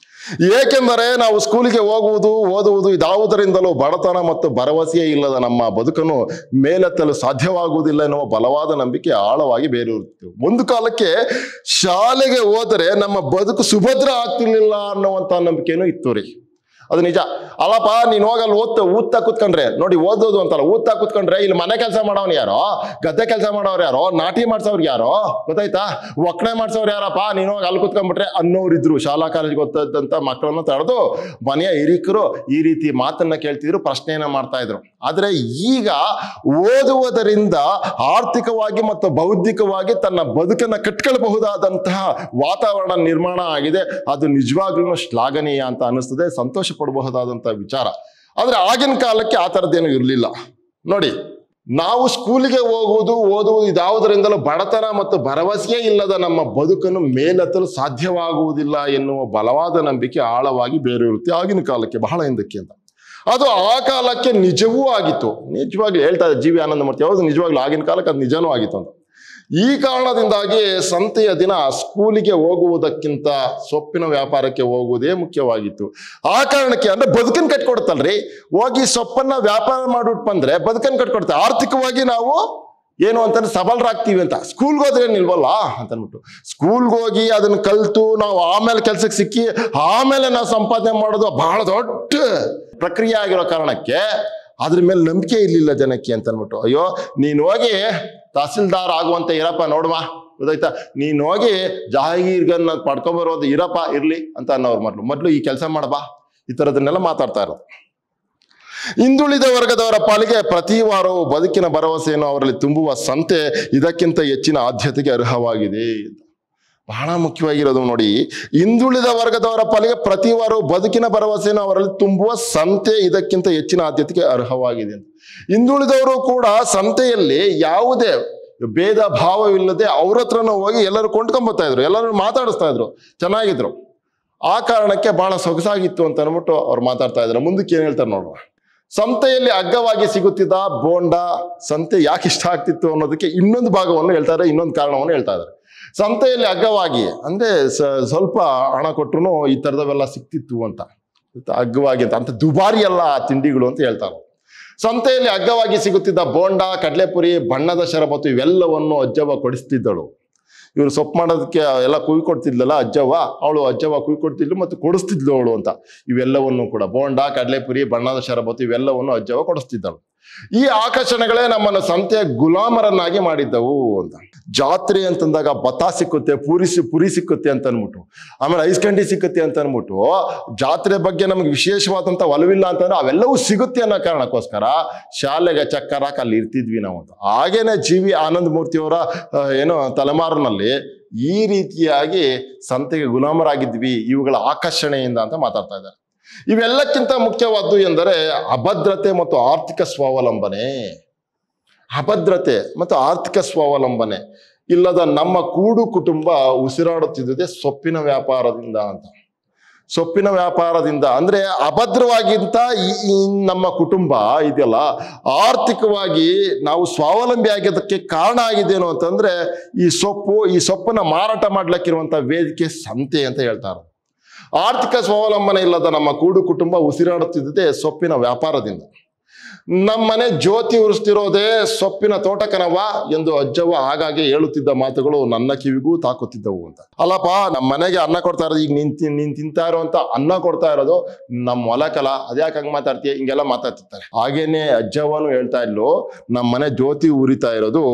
ಏಕೆಂದರೆ ನಾವು ಸ್ಕೂಲಿಗೆ ಹೋಗುವುದು ಓದುವುದು ಇದಾವುದರಿಂದಲೂ ಬಡತನ ಮತ್ತು ಭರವಸೆಯೇ ಇಲ್ಲದ ನಮ್ಮ ಬದುಕನ್ನು ಮೇಲೆತ್ತಲು ಸಾಧ್ಯವಾಗುವುದಿಲ್ಲ ಎನ್ನುವ ಬಲವಾದ ನಂಬಿಕೆ ಆಳವಾಗಿ ಬೇರೂರುತ್ತಿತ್ತು ಒಂದು ಕಾಲಕ್ಕೆ ಶಾಲೆಗೆ ಹೋದರೆ ನಮ್ಮ ಬದುಕು ಸುಭದ್ರ ಆಗ್ತಿರ್ಲಿಲ್ಲ ಅನ್ನುವಂತ ನಂಬಿಕೆನೂ ಇತ್ತು ರೀ ಅದು ನಿಜ ಅಲ್ಲಪ್ಪ ನೀನ್ ಹೋಗಲ್ಲಿ ಓದ್ತ ಊದ್ತಾ ಕೂತ್ಕೊಂಡ್ರೆ ನೋಡಿ ಓದೋದು ಅಂತಲ್ಲ ಊದ್ತಾ ಕೂತ್ಕೊಂಡ್ರೆ ಇಲ್ಲಿ ಮನೆ ಕೆಲಸ ಮಾಡೋನು ಯಾರೋ ಗದ್ದೆ ಕೆಲಸ ಮಾಡೋರು ಯಾರೋ ನಾಟಿ ಮಾಡ್ಸೋರು ಯಾರೋ ಗೊತ್ತಾಯ್ತಾ ಒಕ್ಕಣೆ ಮಾಡ್ಸೋರು ಯಾರಪ್ಪ ನೀನು ಹೋಗಿ ಅಲ್ಲಿ ಕೂತ್ಕೊಂಡ್ಬಿಟ್ರೆ ಅನ್ನೋರಿದ್ರು ಶಾಲಾ ಕಾಲೇಜ್ಗೆ ಓದ್ತದಂತ ಮಕ್ಕಳನ್ನ ತಡೆದು ಮನೆಯ ಹಿರಿಕರು ಈ ರೀತಿ ಮಾತನ್ನ ಕೇಳ್ತಿದ್ರು ಪ್ರಶ್ನೆಯನ್ನ ಮಾಡ್ತಾ ಇದ್ರು ಆದ್ರೆ ಈಗ ಓದುವುದರಿಂದ ಆರ್ಥಿಕವಾಗಿ ಮತ್ತು ಬೌದ್ಧಿಕವಾಗಿ ತನ್ನ ಬದುಕನ್ನ ಕಟ್ಕೊಳ್ಬಹುದಾದಂತಹ ವಾತಾವರಣ ನಿರ್ಮಾಣ ಆಗಿದೆ ಅದು ನಿಜವಾಗ್ಲೂ ಶ್ಲಾಘನೀಯ ಅಂತ ಅನಿಸ್ತದೆ ಸಂತೋಷ ಪಡಬಹುದಾದಂತಹ ವಿಚಾರ ಆದ್ರೆ ಆಗಿನ ಕಾಲಕ್ಕೆ ಆ ಥರದ್ದೇನು ಇರಲಿಲ್ಲ ನೋಡಿ ನಾವು ಸ್ಕೂಲಿಗೆ ಹೋಗುವುದು ಓದುವುದು ಇದಾವುದರಿಂದಲೂ ಬಡತನ ಮತ್ತು ಭರವಸೆಯೇ ಇಲ್ಲದ ನಮ್ಮ ಬದುಕನ್ನು ಮೇಲೆತ್ತಲು ಸಾಧ್ಯವಾಗುವುದಿಲ್ಲ ಎನ್ನುವ ಬಲವಾದ ನಂಬಿಕೆ ಆಳವಾಗಿ ಬೇರೂರುತ್ತೆ ಆಗಿನ ಕಾಲಕ್ಕೆ ಬಹಳ ಹಿಂದಕ್ಕೆ ಅಂತ ಅದು ಆ ಕಾಲಕ್ಕೆ ನಿಜವೂ ಆಗಿತ್ತು ನಿಜವಾಗ್ಲೂ ಹೇಳ್ತಾ ಇದ್ದಾರೆ ಜಿ ವಿ ಆನಂದ ಮೂರ್ತಿ ಯಾವುದು ನಿಜವಾಗ್ಲೂ ಆಗಿನ ಕಾಲಕ್ಕೆ ಅದು ನಿಜನೂ ಆಗಿತ್ತು ಅಂತ ಈ ಕಾರಣದಿಂದಾಗಿ ಸಂತೆಯ ದಿನ ಸ್ಕೂಲಿಗೆ ಹೋಗುವುದಕ್ಕಿಂತ ಸೊಪ್ಪಿನ ವ್ಯಾಪಾರಕ್ಕೆ ಹೋಗುವುದೇ ಮುಖ್ಯವಾಗಿತ್ತು ಆ ಕಾರಣಕ್ಕೆ ಅಂದ್ರೆ ಬದುಕನ್ ಕಟ್ಕೊಡ್ತಲ್ರಿ ಹೋಗಿ ಸೊಪ್ಪನ್ನ ವ್ಯಾಪಾರ ಮಾಡ್ಬಿಟ್ಟು ಬಂದ್ರೆ ಬದುಕನ್ ಕಟ್ಕೊಡ್ತಾರೆ ಆರ್ಥಿಕವಾಗಿ ನಾವು ಏನು ಅಂತಂದ್ರೆ ಸಬಲರಾಗ್ತೀವಿ ಅಂತ ಸ್ಕೂಲ್ಗೆ ಹೋದ್ರೆ ನಿಲ್ವಲ್ಲ ಅಂತ ಅಂದ್ಬಿಟ್ಟು ಸ್ಕೂಲ್ಗೆ ಹೋಗಿ ಅದನ್ನ ಕಲ್ತು ನಾವು ಆಮೇಲೆ ಕೆಲ್ಸಕ್ಕೆ ಸಿಕ್ಕಿ ಆಮೇಲೆ ನಾವು ಸಂಪಾದನೆ ಮಾಡೋದು ಬಹಳ ದೊಡ್ಡ ಪ್ರಕ್ರಿಯೆ ಆಗಿರೋ ಕಾರಣಕ್ಕೆ ಅದ್ರ ಮೇಲೆ ನಂಬಿಕೆ ಇರ್ಲಿಲ್ಲ ಜನಕ್ಕೆ ಅಂತ ಅಂದ್ಬಿಟ್ಟು ಅಯ್ಯೋ ನೀನ್ ಹೋಗಿ ತಹಸೀಲ್ದಾರ್ ಆಗುವಂತ ಇರಪ್ಪ ನೋಡುವ ಗೊತ್ತಾಯ್ತಾ ನೀನ್ ಹೋಗಿ ಜಹಾಗೀರ್ಗನ್ನ ಪಡ್ಕೊಂಬರೋದು ಇರಪ್ಪ ಇರ್ಲಿ ಅಂತ ಅನ್ನೋರು ಮೊದ್ಲು ಮೊದ್ಲು ಈ ಕೆಲಸ ಮಾಡಬಾ ಈ ತರದನ್ನೆಲ್ಲ ಮಾತಾಡ್ತಾ ಇರೋದು ಹಿಂದುಳಿದ ವರ್ಗದವರ ಪಾಲಿಗೆ ಪ್ರತಿ ವಾರವೂ ಬದುಕಿನ ಭರವಸೆಯನ್ನು ಅವರಲ್ಲಿ ತುಂಬುವ ಸಂತೆ ಇದಕ್ಕಿಂತ ಹೆಚ್ಚಿನ ಆದ್ಯತೆಗೆ ಅರ್ಹವಾಗಿದೆ ಬಹಳ ಮುಖ್ಯವಾಗಿರೋದು ನೋಡಿ ಹಿಂದುಳಿದ ವರ್ಗದವರ ಪಾಲಿಗೆ ಪ್ರತಿ ವಾರವೂ ಬದುಕಿನ ಭರವಸೆಯನ್ನು ಅವರಲ್ಲಿ ತುಂಬುವ ಸಂತೆ ಇದಕ್ಕಿಂತ ಹೆಚ್ಚಿನ ಆದ್ಯತೆಗೆ ಅರ್ಹವಾಗಿದೆ ಅಂತ ಹಿಂದುಳಿದವರು ಕೂಡ ಸಂತೆಯಲ್ಲಿ ಯಾವುದೇ ಭೇದ ಭಾವವಿಲ್ಲದೆ ಅವ್ರ ಹತ್ರನೂ ಹೋಗಿ ಎಲ್ಲರೂ ಕೊಂಡ್ಕೊಂಬತ್ತಾ ಇದ್ರು ಎಲ್ಲರೂ ಮಾತಾಡಿಸ್ತಾ ಇದ್ರು ಚೆನ್ನಾಗಿದ್ರು ಆ ಕಾರಣಕ್ಕೆ ಬಹಳ ಸೊಗಸಾಗಿತ್ತು ಅಂತ ಅಂದ್ಬಿಟ್ಟು ಅವ್ರು ಮಾತಾಡ್ತಾ ಇದ್ರು ಮುಂದಕ್ಕೆ ಏನ್ ಹೇಳ್ತಾರೆ ನೋಡುವ ಸಂತೆಯಲ್ಲಿ ಅಗ್ಗವಾಗಿ ಸಿಗುತ್ತಿದ್ದ ಬೋಂಡ ಸಂತೆ ಯಾಕೆ ಇಷ್ಟ ಆಗ್ತಿತ್ತು ಅನ್ನೋದಕ್ಕೆ ಇನ್ನೊಂದು ಭಾಗವನ್ನು ಹೇಳ್ತಾರೆ ಇನ್ನೊಂದು ಕಾರಣವನ್ನು ಹೇಳ್ತಾ ಇದ್ದಾರೆ ಸಂತೆಯಲ್ಲಿ ಅಗ್ಗವಾಗಿ ಅಂದ್ರೆ ಸ- ಸ್ವಲ್ಪ ಹಣ ಕೊಟ್ರು ಈ ತರದವೆಲ್ಲ ಸಿಕ್ತಿತ್ತು ಅಂತ ಆಯ್ತಾ? ಅಗ್ಗವಾಗಿ ಅಂತ ಅಂತ ದುಬಾರಿ ಅಲ್ಲ ಆ ತಿಂಡಿಗಳು ಅಂತ ಹೇಳ್ತಾರೆ ಸಂತೆಯಲ್ಲಿ ಅಗ್ಗವಾಗಿ ಸಿಗುತ್ತಿದ್ದ ಬೋಂಡ ಕಡಲೆಪುರಿ ಬಣ್ಣದ ಶರಬತ್ತು ಇವೆಲ್ಲವನ್ನು ಅಜ್ಜವ್ವ ಕೊಡಿಸ್ತಿದ್ದಳು ಇವರು ಸೊಪ್ಪು ಮಾಡೋದಕ್ಕೆ ಎಲ್ಲ ಕುಯ್ ಕೊಡ್ತಿದ್ಲಲ್ಲ ಅಜ್ಜವ್ವ ಅವಳು ಅಜ್ಜವ್ವ ಕುಯ್ ಕೊಡ್ತಿದ್ಲು ಮತ್ತು ಕೊಡಿಸ್ತಿದ್ಲು ಅವಳು ಅಂತ ಇವೆಲ್ಲವನ್ನು ಕೂಡ ಬೋಂಡ ಕಡಲೆಪುರಿ ಬಣ್ಣದ ಶರಬತ್ತು ಇವೆಲ್ಲವನ್ನು ಅಜ್ಜವ್ವ ಕೊಡಿಸ್ತಿದ್ದಳು ಈ ಆಕರ್ಷಣೆಗಳೇ ನಮ್ಮನ್ನು ಸಂತೆಯ ಗುಲಾಮರನ್ನಾಗಿ ಮಾಡಿದ್ದವು ಅಂತ ಜಾತ್ರೆ ಅಂತಂದಾಗ ಭತ್ತ ಸಿಕ್ಕುತ್ತೆ ಪೂರಿ ಸಿ- ಪುರಿ ಸಿಕ್ಕುತ್ತೆ ಅಂತ ಅನ್ಬಿಟ್ಟು ಆಮೇಲೆ ಐಸ್ಕಂಡಿ ಸಿಕ್ಕುತ್ತೆ ಅಂತ ಅನ್ಬಿಟ್ಟು ಜಾತ್ರೆ ಬಗ್ಗೆ ನಮ್ಗೆ ವಿಶೇಷವಾದಂತ ಒಲವಿಲ್ಲ ಅಂತಂದ್ರೆ ಅವೆಲ್ಲವೂ ಸಿಗುತ್ತೆ ಅನ್ನೋ ಕಾರಣಕ್ಕೋಸ್ಕರ ಶಾಲೆಗೆ ಚಕ್ಕರ್ ಹಾಕಿ ಅಲ್ಲಿ ಇರ್ತಿದ್ವಿ ನಾವು ಅಂತ ಹಾಗೇನೆ ಜಿ ವಿ ಆನಂದ ಮೂರ್ತಿಯವರ ಆ, ಏನೋ ತಲೆಮಾರಿನಲ್ಲಿ ಈ ರೀತಿಯಾಗಿ ಸಂತೆಗೆ ಗುಲಾಮರಾಗಿದ್ವಿ ಇವುಗಳ ಆಕರ್ಷಣೆಯಿಂದ ಅಂತ ಮಾತಾಡ್ತಾ ಇದ್ದಾರೆ ಇವೆಲ್ಲಕ್ಕಿಂತ ಮುಖ್ಯವಾದ್ದು ಎಂದರೆ ಅಭದ್ರತೆ ಮತ್ತು ಆರ್ಥಿಕ ಸ್ವಾವಲಂಬನೆ ಅಭದ್ರತೆ ಮತ್ತು ಆರ್ಥಿಕ ಸ್ವಾವಲಂಬನೆ ಇಲ್ಲದ ನಮ್ಮ ಕೂಡು ಕುಟುಂಬ ಉಸಿರಾಡುತ್ತಿದ್ದುದೇ ಸೊಪ್ಪಿನ ವ್ಯಾಪಾರದಿಂದ ಅಂತ ಸೊಪ್ಪಿನ ವ್ಯಾಪಾರದಿಂದ ಅಂದ್ರೆ ಅಭದ್ರವಾಗಿಂತ ಈ ಈ ನಮ್ಮ ಕುಟುಂಬ ಇದೆಯಲ್ಲ ಆರ್ಥಿಕವಾಗಿ ನಾವು ಸ್ವಾವಲಂಬಿ ಆಗಿದ್ದಕ್ಕೆ ಕಾರಣ ಆಗಿದ್ದೇನು ಅಂತಂದ್ರೆ ಈ ಸೊಪ್ಪು ಈ ಸೊಪ್ಪನ್ನ ಮಾರಾಟ ಮಾಡ್ಲಿಕ್ಕಿರುವಂತ ವೇದಿಕೆ ಸಂತೆ ಅಂತ ಹೇಳ್ತಾರೆ ಆರ್ಥಿಕ ಸ್ವಾವಲಂಬನೆ ಇಲ್ಲದ ನಮ್ಮ ಕೂಡು ಕುಟುಂಬ ಉಸಿರಾಡುತ್ತಿದ್ದೇ ಸೊಪ್ಪಿನ ವ್ಯಾಪಾರದಿಂದ ನಮ್ಮನೆ ಜ್ಯೋತಿ ಉರಿಸ್ತಿರೋದೇ ಸೊಪ್ಪಿನ ತೋಟಕನವ ಎಂದು ಅಜ್ಜವ್ವ ಆಗಾಗ್ಗೆ ಹೇಳುತ್ತಿದ್ದ ಮಾತುಗಳು ನನ್ನ ಕಿವಿಗೂ ತಾಕುತ್ತಿದ್ದವು ಅಂತ ಅಲ್ಲಪ್ಪ ನಮ್ಮ ಮನೆಗೆ ಅನ್ನ ಕೊಡ್ತಾ ಇರೋದು ಈಗ ನೀನ್ ತಿ- ನೀನ್ ತಿಂತಾ ಇರೋಂತ ಅನ್ನ ಕೊಡ್ತಾ ಇರೋದು ನಮ್ಮ ಹೊಲಕಲ ಅದ್ಯಾಕೆ ಹಂಗ್ ಮಾತಾಡ್ತೀಯ ಹಿಂಗೆಲ್ಲ ಮಾತಾಡ್ತಿರ್ತಾರೆ ಹಾಗೇನೆ ಅಜ್ಜವ್ವನು ಹೇಳ್ತಾ ಇದ್ಲು ನಮ್ಮ ಮನೆ ಜ್ಯೋತಿ ಉರಿತಾ ಇರೋದು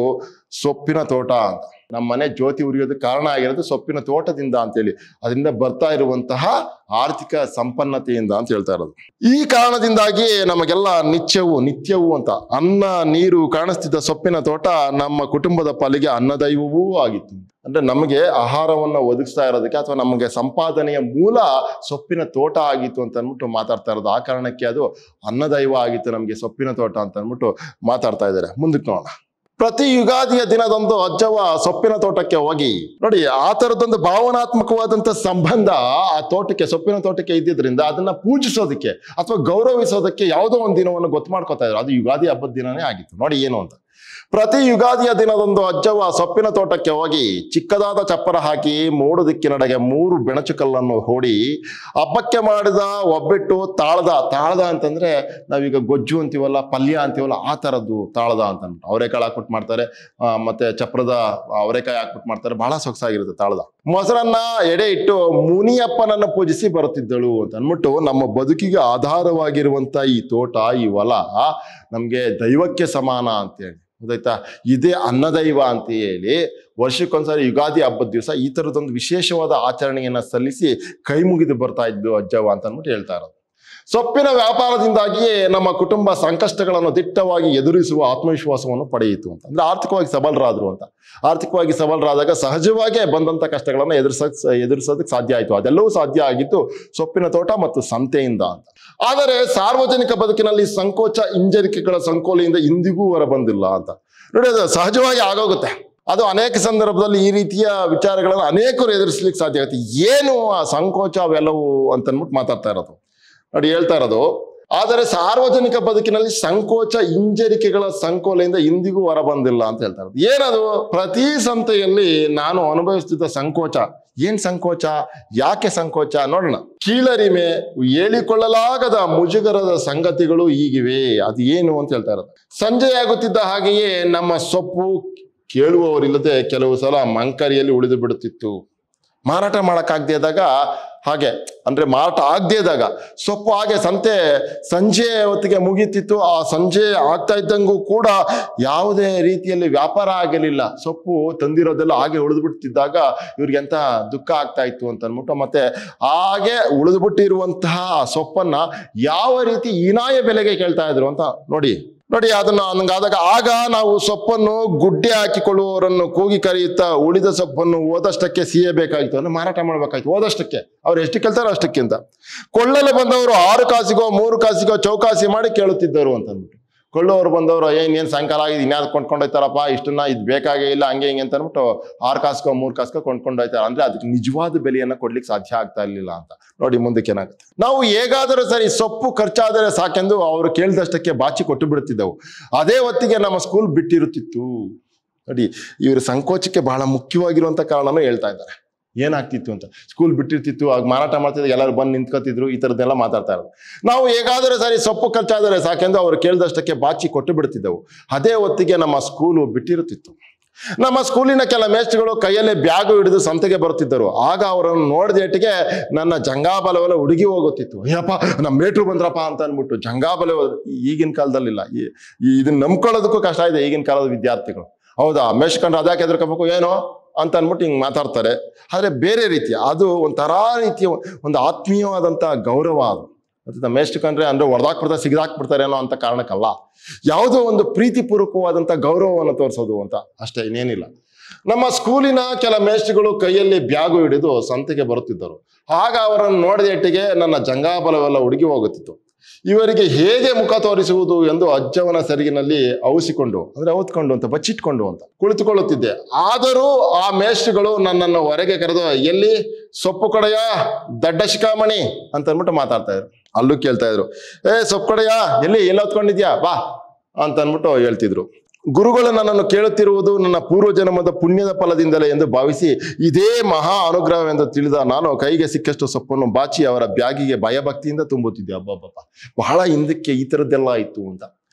ಸೊಪ್ಪಿನ ತೋಟ ಅಂತ ನಮ್ಮ ಮನೆ ಜ್ಯೋತಿ ಉರಿಯೋದಕ್ಕೆ ಕಾರಣ ಆಗಿರೋದು ಸೊಪ್ಪಿನ ತೋಟದಿಂದ ಅಂತೇಳಿ ಅದರಿಂದ ಬರ್ತಾ ಇರುವಂತಹ ಆರ್ಥಿಕ ಸಂಪನ್ನತೆಯಿಂದ ಅಂತ ಹೇಳ್ತಾ ಇರೋದು ಈ ಕಾರಣದಿಂದಾಗಿ ನಮಗೆಲ್ಲ ನಿತ್ಯವು ನಿತ್ಯವು ಅಂತ ಅನ್ನ ನೀರು ಕಾಣಿಸ್ತಿದ್ದ ಸೊಪ್ಪಿನ ತೋಟ ನಮ್ಮ ಕುಟುಂಬದ ಪಾಲಿಗೆ ಅನ್ನದೈವವೂ ಆಗಿತ್ತು ಅಂದ್ರೆ ನಮಗೆ ಆಹಾರವನ್ನ ಒದಗಿಸ್ತಾ ಇರೋದಕ್ಕೆ ಅಥವಾ ನಮಗೆ ಸಂಪಾದನೆಯ ಮೂಲ ಸೊಪ್ಪಿನ ತೋಟ ಆಗಿತ್ತು ಅಂತ ಅಂದ್ಬಿಟ್ಟು ಮಾತಾಡ್ತಾ ಇರೋದು ಆ ಕಾರಣಕ್ಕೆ ಅದು ಅನ್ನದೈವ ಆಗಿತ್ತು ನಮಗೆ ಸೊಪ್ಪಿನ ತೋಟ ಅಂತ ಅಂದ್ಬಿಟ್ಟು ಮಾತಾಡ್ತಾ ಇದ್ದಾರೆ ಮುಂದಕ್ಕೆ ನೋಡೋಣ ಪ್ರತಿ ಯುಗಾದಿಯ ದಿನದಂದು ಅಜ್ಜವ ಸೊಪ್ಪಿನ ತೋಟಕ್ಕೆ ಹೋಗಿ ನೋಡಿ ಆ ತರದೊಂದು ಭಾವನಾತ್ಮಕವಾದಂತ ಸಂಬಂಧ ಆ ತೋಟಕ್ಕೆ ಸೊಪ್ಪಿನ ತೋಟಕ್ಕೆ ಇದ್ದಿದ್ರಿಂದ ಅದನ್ನ ಪೂಜಿಸೋದಕ್ಕೆ ಅಥವಾ ಗೌರವಿಸೋದಕ್ಕೆ ಯಾವುದೋ ಒಂದು ದಿನವನ್ನು ಗೊತ್ತು ಮಾಡ್ಕೋತಾ ಇದ್ರು ಅದು ಯುಗಾದಿ ಹಬ್ಬದ ದಿನನೇ ಆಗಿತ್ತು ನೋಡಿ ಏನು ಅಂತ ಪ್ರತಿ ಯುಗಾದಿಯ ದಿನದಂದು ಅಜ್ಜವ ಸೊಪ್ಪಿನ ತೋಟಕ್ಕೆ ಹೋಗಿ ಚಿಕ್ಕದಾದ ಚಪ್ಪರ ಹಾಕಿ ಮೂಡು ದಿಕ್ಕಿನಡೆಗೆ ಮೂರು ಬೆಣಚು ಕಲ್ಲನ್ನು ಹೂಡಿ ಹಬ್ಬಕ್ಕೆ ಮಾಡಿದ ಒಬ್ಬಟ್ಟು ತಾಳದ ತಾಳದ ಅಂತಂದ್ರೆ ನಾವೀಗ ಗೊಜ್ಜು ಅಂತೀವಲ್ಲ ಪಲ್ಯ ಅಂತೀವಲ್ಲ ಆ ಥರದ್ದು ತಾಳದ ಅಂತ ಅಂದ್ಬಿಟ್ಟು ಅವರೆಕಾಳು ಹಾಕ್ಬಿಟ್ಟು ಮಾಡ್ತಾರೆ ಆ, ಮತ್ತೆ ಚಪ್ರದ ಅವರೆಕಾಯಿ ಹಾಕ್ಬಿಟ್ಟು ಮಾಡ್ತಾರೆ ಬಹಳ ಸೊಗಸಾಗಿರುತ್ತೆ ತಾಳದ ಮೊಸರನ್ನ ಎಡೆ ಇಟ್ಟು ಮುನಿಯಪ್ಪನನ್ನ ಪೂಜಿಸಿ ಬರುತ್ತಿದ್ದಳು ಅಂತ ಅಂದ್ಬಿಟ್ಟು ನಮ್ಮ ಬದುಕಿಗೆ ಆಧಾರವಾಗಿರುವಂತ ಈ ತೋಟ ಈ ಹೊಲ ನಮ್ಗೆ ದೈವಕ್ಕೆ ಸಮಾನ ಅಂತೇಳಿ ಗೊತ್ತಾಯ್ತಾ ಇದೇ ಅನ್ನದೈವ ಅಂತ ಹೇಳಿ ವರ್ಷಕ್ಕೊಂದ್ಸರಿ ಯುಗಾದಿ ಹಬ್ಬದ ದಿವಸ ಈ ತರದೊಂದು ವಿಶೇಷವಾದ ಆಚರಣೆಯನ್ನ ಸಲ್ಲಿಸಿ ಕೈ ಮುಗಿದು ಬರ್ತಾ ಇದ್ದು ಅಜ್ಜವ ಅಂತ ಅಂದ್ಬಿಟ್ಟು ಹೇಳ್ತಾ ಇರೋದು ಸೊಪ್ಪಿನ ವ್ಯಾಪಾರದಿಂದಾಗಿಯೇ ನಮ್ಮ ಕುಟುಂಬ ಸಂಕಷ್ಟಗಳನ್ನು ದಿಟ್ಟವಾಗಿ ಎದುರಿಸುವ ಆತ್ಮವಿಶ್ವಾಸವನ್ನು ಪಡೆಯಿತು ಅಂತ ಅಂದ್ರೆ ಆರ್ಥಿಕವಾಗಿ ಸಬಲರಾದ್ರು ಅಂತ ಆರ್ಥಿಕವಾಗಿ ಸಬಲರಾದಾಗ ಸಹಜವಾಗೇ ಬಂದಂತ ಕಷ್ಟಗಳನ್ನು ಎದುರಿಸಕ್ ಎದುರಿಸೋದಕ್ಕೆ ಸಾಧ್ಯ ಆಯಿತು ಅದೆಲ್ಲವೂ ಸಾಧ್ಯ ಆಗಿತ್ತು ಸೊಪ್ಪಿನ ತೋಟ ಮತ್ತು ಸಂತೆಯಿಂದ ಅಂತ ಆದರೆ ಸಾರ್ವಜನಿಕ ಬದುಕಿನಲ್ಲಿ ಸಂಕೋಚ ಹಿಂಜರಿಕೆಗಳ ಸಂಕೋಲೆಯಿಂದ ಇಂದಿಗೂ ಹೊರ ಬಂದಿಲ್ಲ ಅಂತ ನೋಡಿ ಅದು ಸಹಜವಾಗಿ ಆಗೋಗುತ್ತೆ ಅದು ಅನೇಕ ಸಂದರ್ಭದಲ್ಲಿ ಈ ರೀತಿಯ ವಿಚಾರಗಳನ್ನು ಅನೇಕರು ಎದುರಿಸ್ಲಿಕ್ಕೆ ಸಾಧ್ಯ ಆಗುತ್ತೆ ಏನು ಆ ಸಂಕೋಚ ಅವೆಲ್ಲವೂ ಅಂತ ಅಂದ್ಬಿಟ್ಟು ಮಾತಾಡ್ತಾ ಇರೋದು ನೋಡಿ ಹೇಳ್ತಾ ಇರೋದು ಆದರೆ ಸಾರ್ವಜನಿಕ ಬದುಕಿನಲ್ಲಿ ಸಂಕೋಚ ಹಿಂಜರಿಕೆಗಳ ಸಂಕೋಲೆಯಿಂದ ಇಂದಿಗೂ ಹೊರ ಬಂದಿಲ್ಲ ಅಂತ ಹೇಳ್ತಾ ಇರೋದು ಏನದು ಪ್ರತಿ ಸಂತೆಯಲ್ಲಿ ನಾನು ಅನುಭವಿಸ್ತಿದ್ದ ಸಂಕೋಚ ಏನ್ ಸಂಕೋಚ ಯಾಕೆ ಸಂಕೋಚ ನೋಡೋಣ ಕೀಳರಿಮೆ ಹೇಳಿಕೊಳ್ಳಲಾಗದ ಮುಜುಗರದ ಸಂಗತಿಗಳು ಈಗಿವೆ ಅದು ಏನು ಅಂತ ಹೇಳ್ತಾ ಇರೋದು ಸಂಜೆಯಾಗುತ್ತಿದ್ದ ಹಾಗೆಯೇ ನಮ್ಮ ಸೊಪ್ಪು ಕೇಳುವವರಿಲ್ಲದೆ ಕೆಲವು ಸಲ ಮಂಕರಿಯಲ್ಲಿ ಉಳಿದು ಬಿಡುತ್ತಿತ್ತು ಮಾರಾಟ ಮಾಡಕ್ಕಾಗದೇ ಇದ್ದಾಗ ಹಾಗೆ ಅಂದ್ರೆ ಮಾರಾಟ ಆಗದೇ ಇದ್ದಾಗ ಸೊಪ್ಪು ಹಾಗೆ ಸಂತೆ ಸಂಜೆ ಹೊತ್ತಿಗೆ ಮುಗೀತಿತ್ತು ಆ ಸಂಜೆ ಆಗ್ತಾ ಇದ್ದಂಗೂ ಕೂಡ ಯಾವುದೇ ರೀತಿಯಲ್ಲಿ ವ್ಯಾಪಾರ ಆಗಲಿಲ್ಲ ಸೊಪ್ಪು ತಂದಿರೋದೆಲ್ಲ ಹಾಗೆ ಉಳಿದ್ಬಿಡ್ತಿದ್ದಾಗ ಇವ್ರಿಗೆ ಎಂತ ದುಃಖ ಆಗ್ತಾ ಇತ್ತು ಅಂತ ಅಂದ್ಬಿಟ್ಟು ಮತ್ತೆ ಹಾಗೆ ಉಳಿದ್ಬಿಟ್ಟಿರುವಂತಹ ಆ ಸೊಪ್ಪನ್ನ ಯಾವ ರೀತಿ ಹೀನಾಯ ಬೆಲೆಗೆ ಕೇಳ್ತಾ ಇದ್ರು ಅಂತ ನೋಡಿ ನೋಡಿ ಅದನ್ನ ಹಂಗಾದಾಗ ಆಗ ನಾವು ಸೊಪ್ಪನ್ನು ಗುಡ್ಡೆ ಹಾಕಿಕೊಳ್ಳುವವರನ್ನು ಕೂಗಿ ಕರೆಯುತ್ತಾ ಉಳಿದ ಸೊಪ್ಪನ್ನು ಓದಷ್ಟಕ್ಕೆ ಸಿಯಬೇಕಾಗಿತ್ತು ಅಂದ್ರೆ ಮಾರಾಟ ಮಾಡ್ಬೇಕಾಯ್ತು ಓದಷ್ಟಕ್ಕೆ ಅವ್ರು ಎಷ್ಟು ಕೇಳ್ತಾರೋ ಅಷ್ಟಕ್ಕಿಂತ ಕೊಳ್ಳಲು ಬಂದವರು ಆರು ಕಾಸಿಗೋ ಮೂರು ಕಾಸಿಗೋ ಚೌಕಾಸಿ ಮಾಡಿ ಕೇಳುತ್ತಿದ್ದರು ಅಂತ ಅಂದ್ಬಿಟ್ಟು ಕೊಳ್ಳೋರು ಬಂದವರು ಏನ್ ಏನ್ ಸಾಯಂಕಾಲ ಆಗಿದೆ ಇನ್ಯಾವ್ದು ಕೊಂಡ್ಕೊಂಡೋಯ್ತಾರಪ್ಪ ಇಷ್ಟನ್ನ ಇದು ಬೇಕಾಗೇ ಇಲ್ಲ ಹಂಗೆ ಹಿಂಗೆ ಅಂತ ಅಂದ್ಬಿಟ್ಟು ಆರು ಕಾಸ್ಕೋ ಮೂರು ಕಾಸ್ಕೋ ಕೊಂಡ್ಕೊಂಡೋಯ್ತಾರೆ ಅಂದ್ರೆ ಅದಕ್ಕೆ ನಿಜವಾದ ಬೆಲೆಯನ್ನ ಕೊಡ್ಲಿಕ್ಕೆ ಸಾಧ್ಯ ಆಗ್ತಾ ಇರ್ಲಿಲ್ಲ ಅಂತ ನೋಡಿ ಮುಂದಕ್ಕೆ ಏನಾಗುತ್ತೆ ನಾವು ಹೇಗಾದರೂ ಸರಿ ಸೊಪ್ಪು ಖರ್ಚಾದರೆ ಸಾಕೆಂದು ಅವರು ಕೇಳಿದಷ್ಟಕ್ಕೆ ಬಾಚಿ ಕೊಟ್ಟು ಬಿಡುತ್ತಿದ್ದೆವು ಅದೇ ಹೊತ್ತಿಗೆ ನಮ್ಮ ಸ್ಕೂಲ್ ಬಿಟ್ಟಿರುತ್ತಿತ್ತು ನೋಡಿ ಇವರು ಸಂಕೋಚಕ್ಕೆ ಬಹಳ ಮುಖ್ಯವಾಗಿರುವಂತ ಕಾರಣನೂ ಹೇಳ್ತಾ ಇದ್ದಾರೆ ಏನಾಗ್ತಿತ್ತು ಅಂತ ಸ್ಕೂಲ್ ಬಿಟ್ಟಿರ್ತಿತ್ತು ಆಗ ಮಾರಾಟ ಮಾಡ್ತಿದ್ದಾಗ ಎಲ್ಲರೂ ಬಂದು ನಿಂತ್ಕೊತಿದ್ರು ಈ ಥರದ್ದೆಲ್ಲ ಮಾತಾಡ್ತಾ ಇರೋದು ನಾವು ಹೇಗಾದರೂ ಸರಿ ಸೊಪ್ಪು ಖರ್ಚಾದರೆ ಸಾಕೆಂದು ಅವರು ಕೇಳಿದಷ್ಟಕ್ಕೆ ಬಾಚಿ ಕೊಟ್ಟು ಬಿಡ್ತಿದ್ದೆವು ಅದೇ ಹೊತ್ತಿಗೆ ನಮ್ಮ ಸ್ಕೂಲು ಬಿಟ್ಟಿರುತ್ತಿತ್ತು ನಮ್ಮ ಸ್ಕೂಲಿನ ಕೆಲ ಮೇಷ್ಟ್ರುಗಳು ಕೈಯಲ್ಲೇ ಬ್ಯಾಗು ಹಿಡಿದು ಸಂತೆಗೆ ಬರುತ್ತಿದ್ದರು ಆಗ ಅವರನ್ನು ನೋಡಿದೇಟಿಗೆ ನನ್ನ ಜಂಗಾಬಲವೆಲ್ಲ ಹುಡುಗಿ ಹೋಗುತ್ತಿತ್ತು ಅಯ್ಯಪ್ಪ ನಮ್ಮ ಮೇಟ್ರು ಬಂದ್ರಪ್ಪ ಅಂತ ಅಂದ್ಬಿಟ್ಟು ಜಂಗಾಬಲ ಈಗಿನ ಕಾಲದಲ್ಲಿಲ್ಲ ಈ- ಈ ಇದನ್ನ ನಂಬ್ಕೊಳ್ಳೋದಕ್ಕೂ ಕಷ್ಟ ಇದೆ ಈಗಿನ ಕಾಲದ ವಿದ್ಯಾರ್ಥಿಗಳು ಹೌದಾ ಮೇಷ್ ಕಂಡ್ರೆ ಅದ್ಯಾಕೆ ಹೆದರ್ಕೋಬೇಕು ಏನೋ ಅಂತ ಅಂದ್ಬಿಟ್ಟು ಹಿಂಗೆ ಮಾತಾಡ್ತಾರೆ ಆದರೆ ಬೇರೆ ರೀತಿಯ ಅದು ಒಂಥರ ರೀತಿಯ ಒಂದು ಆತ್ಮೀಯವಾದಂಥ ಗೌರವ ಅದು ಮತ್ತೆ ಮೇಷ್ಟ್ ಕಂಡ್ರೆ ಅಂದ್ರೆ ಹೊಡೆದಾಕ್ಬಿಡ್ತಾರೆ ಸಿಗದಾಕ್ಬಿಡ್ತಾರೆ ಅನ್ನೋ ಅಂತ ಕಾರಣಕ್ಕಲ್ಲ ಯಾವುದೋ ಒಂದು ಪ್ರೀತಿಪೂರ್ವಕವಾದಂಥ ಗೌರವವನ್ನು ತೋರಿಸೋದು ಅಂತ ಅಷ್ಟೇ ಇನ್ನೇನಿಲ್ಲ ನಮ್ಮ ಸ್ಕೂಲಿನ ಕೆಲ ಮೇಷ್ಟ್ರುಗಳು ಕೈಯಲ್ಲಿ ಬ್ಯಾಗು ಹಿಡಿದು ಸಂತೆಗೆ ಬರುತ್ತಿದ್ದರು ಆಗ ಅವರನ್ನು ನೋಡಿದೆಟ್ಟಿಗೆ ನನ್ನ ಜಂಗಾಬಲವೆಲ್ಲ ಹುಡುಗಿ ಹೋಗುತ್ತಿತ್ತು ಇವರಿಗೆ ಹೇಗೆ ಮುಖ ತೋರಿಸುವುದು ಎಂದು ಅಜ್ಜವನ ಸೆರಗಿನಲ್ಲಿ ಔಸಿಕೊಂಡು ಅಂದ್ರೆ ಔತ್ಕೊಂಡು ಅಂತ ಬಚ್ಚಿಟ್ಕೊಂಡು ಅಂತ ಕುಳಿತುಕೊಳ್ಳುತ್ತಿದ್ದೆ ಆದರೂ ಆ ಮೇಷ್ಟ್ರುಗಳು ನನ್ನನ್ನು ಹೊರಗೆ ಕರೆದು ಎಲ್ಲಿ ಸೊಪ್ಪು ಕೊಡೆಯ ದಡ್ಡ ಶಿಖಾಮಣಿ ಅಂತ ಅಂದ್ಬಿಟ್ಟು ಮಾತಾಡ್ತಾ ಇದ್ರು ಅಲ್ಲೂ ಕೇಳ್ತಾ ಇದ್ರು ಏ ಸೊಪ್ಪು ಕೊಡೆಯ ಎಲ್ಲಿ ಎಲ್ಲಿ ಹೊತ್ಕೊಂಡಿದ್ಯಾ ಬಾ ಅಂತ ಅಂದ್ಬಿಟ್ಟು ಹೇಳ್ತಿದ್ರು ಗುರುಗಳು ನನ್ನನ್ನು ಕೇಳುತ್ತಿರುವುದು ನನ್ನ ಪೂರ್ವ ಜನ್ಮದ ಪುಣ್ಯದ ಫಲದಿಂದಲೇ ಎಂದು ಭಾವಿಸಿ ಇದೇ ಮಹಾ ಅನುಗ್ರಹವೆಂದು ತಿಳಿದ ನಾನು ಕೈಗೆ ಸಿಕ್ಕಷ್ಟು ಸೊಪ್ಪನ್ನು ಬಾಚಿ ಅವರ ಬ್ಯಾಗಿಗೆ ಭಯಭಕ್ತಿಯಿಂದ ತುಂಬುತ್ತಿದ್ದೆ ಅಬ್ಬಬ್ಬಪ್ಪ ಬಹಳ ಹಿಂದಕ್ಕೆ ಈ ಥರದ್ದೆಲ್ಲ ಇತ್ತು ಅಂತ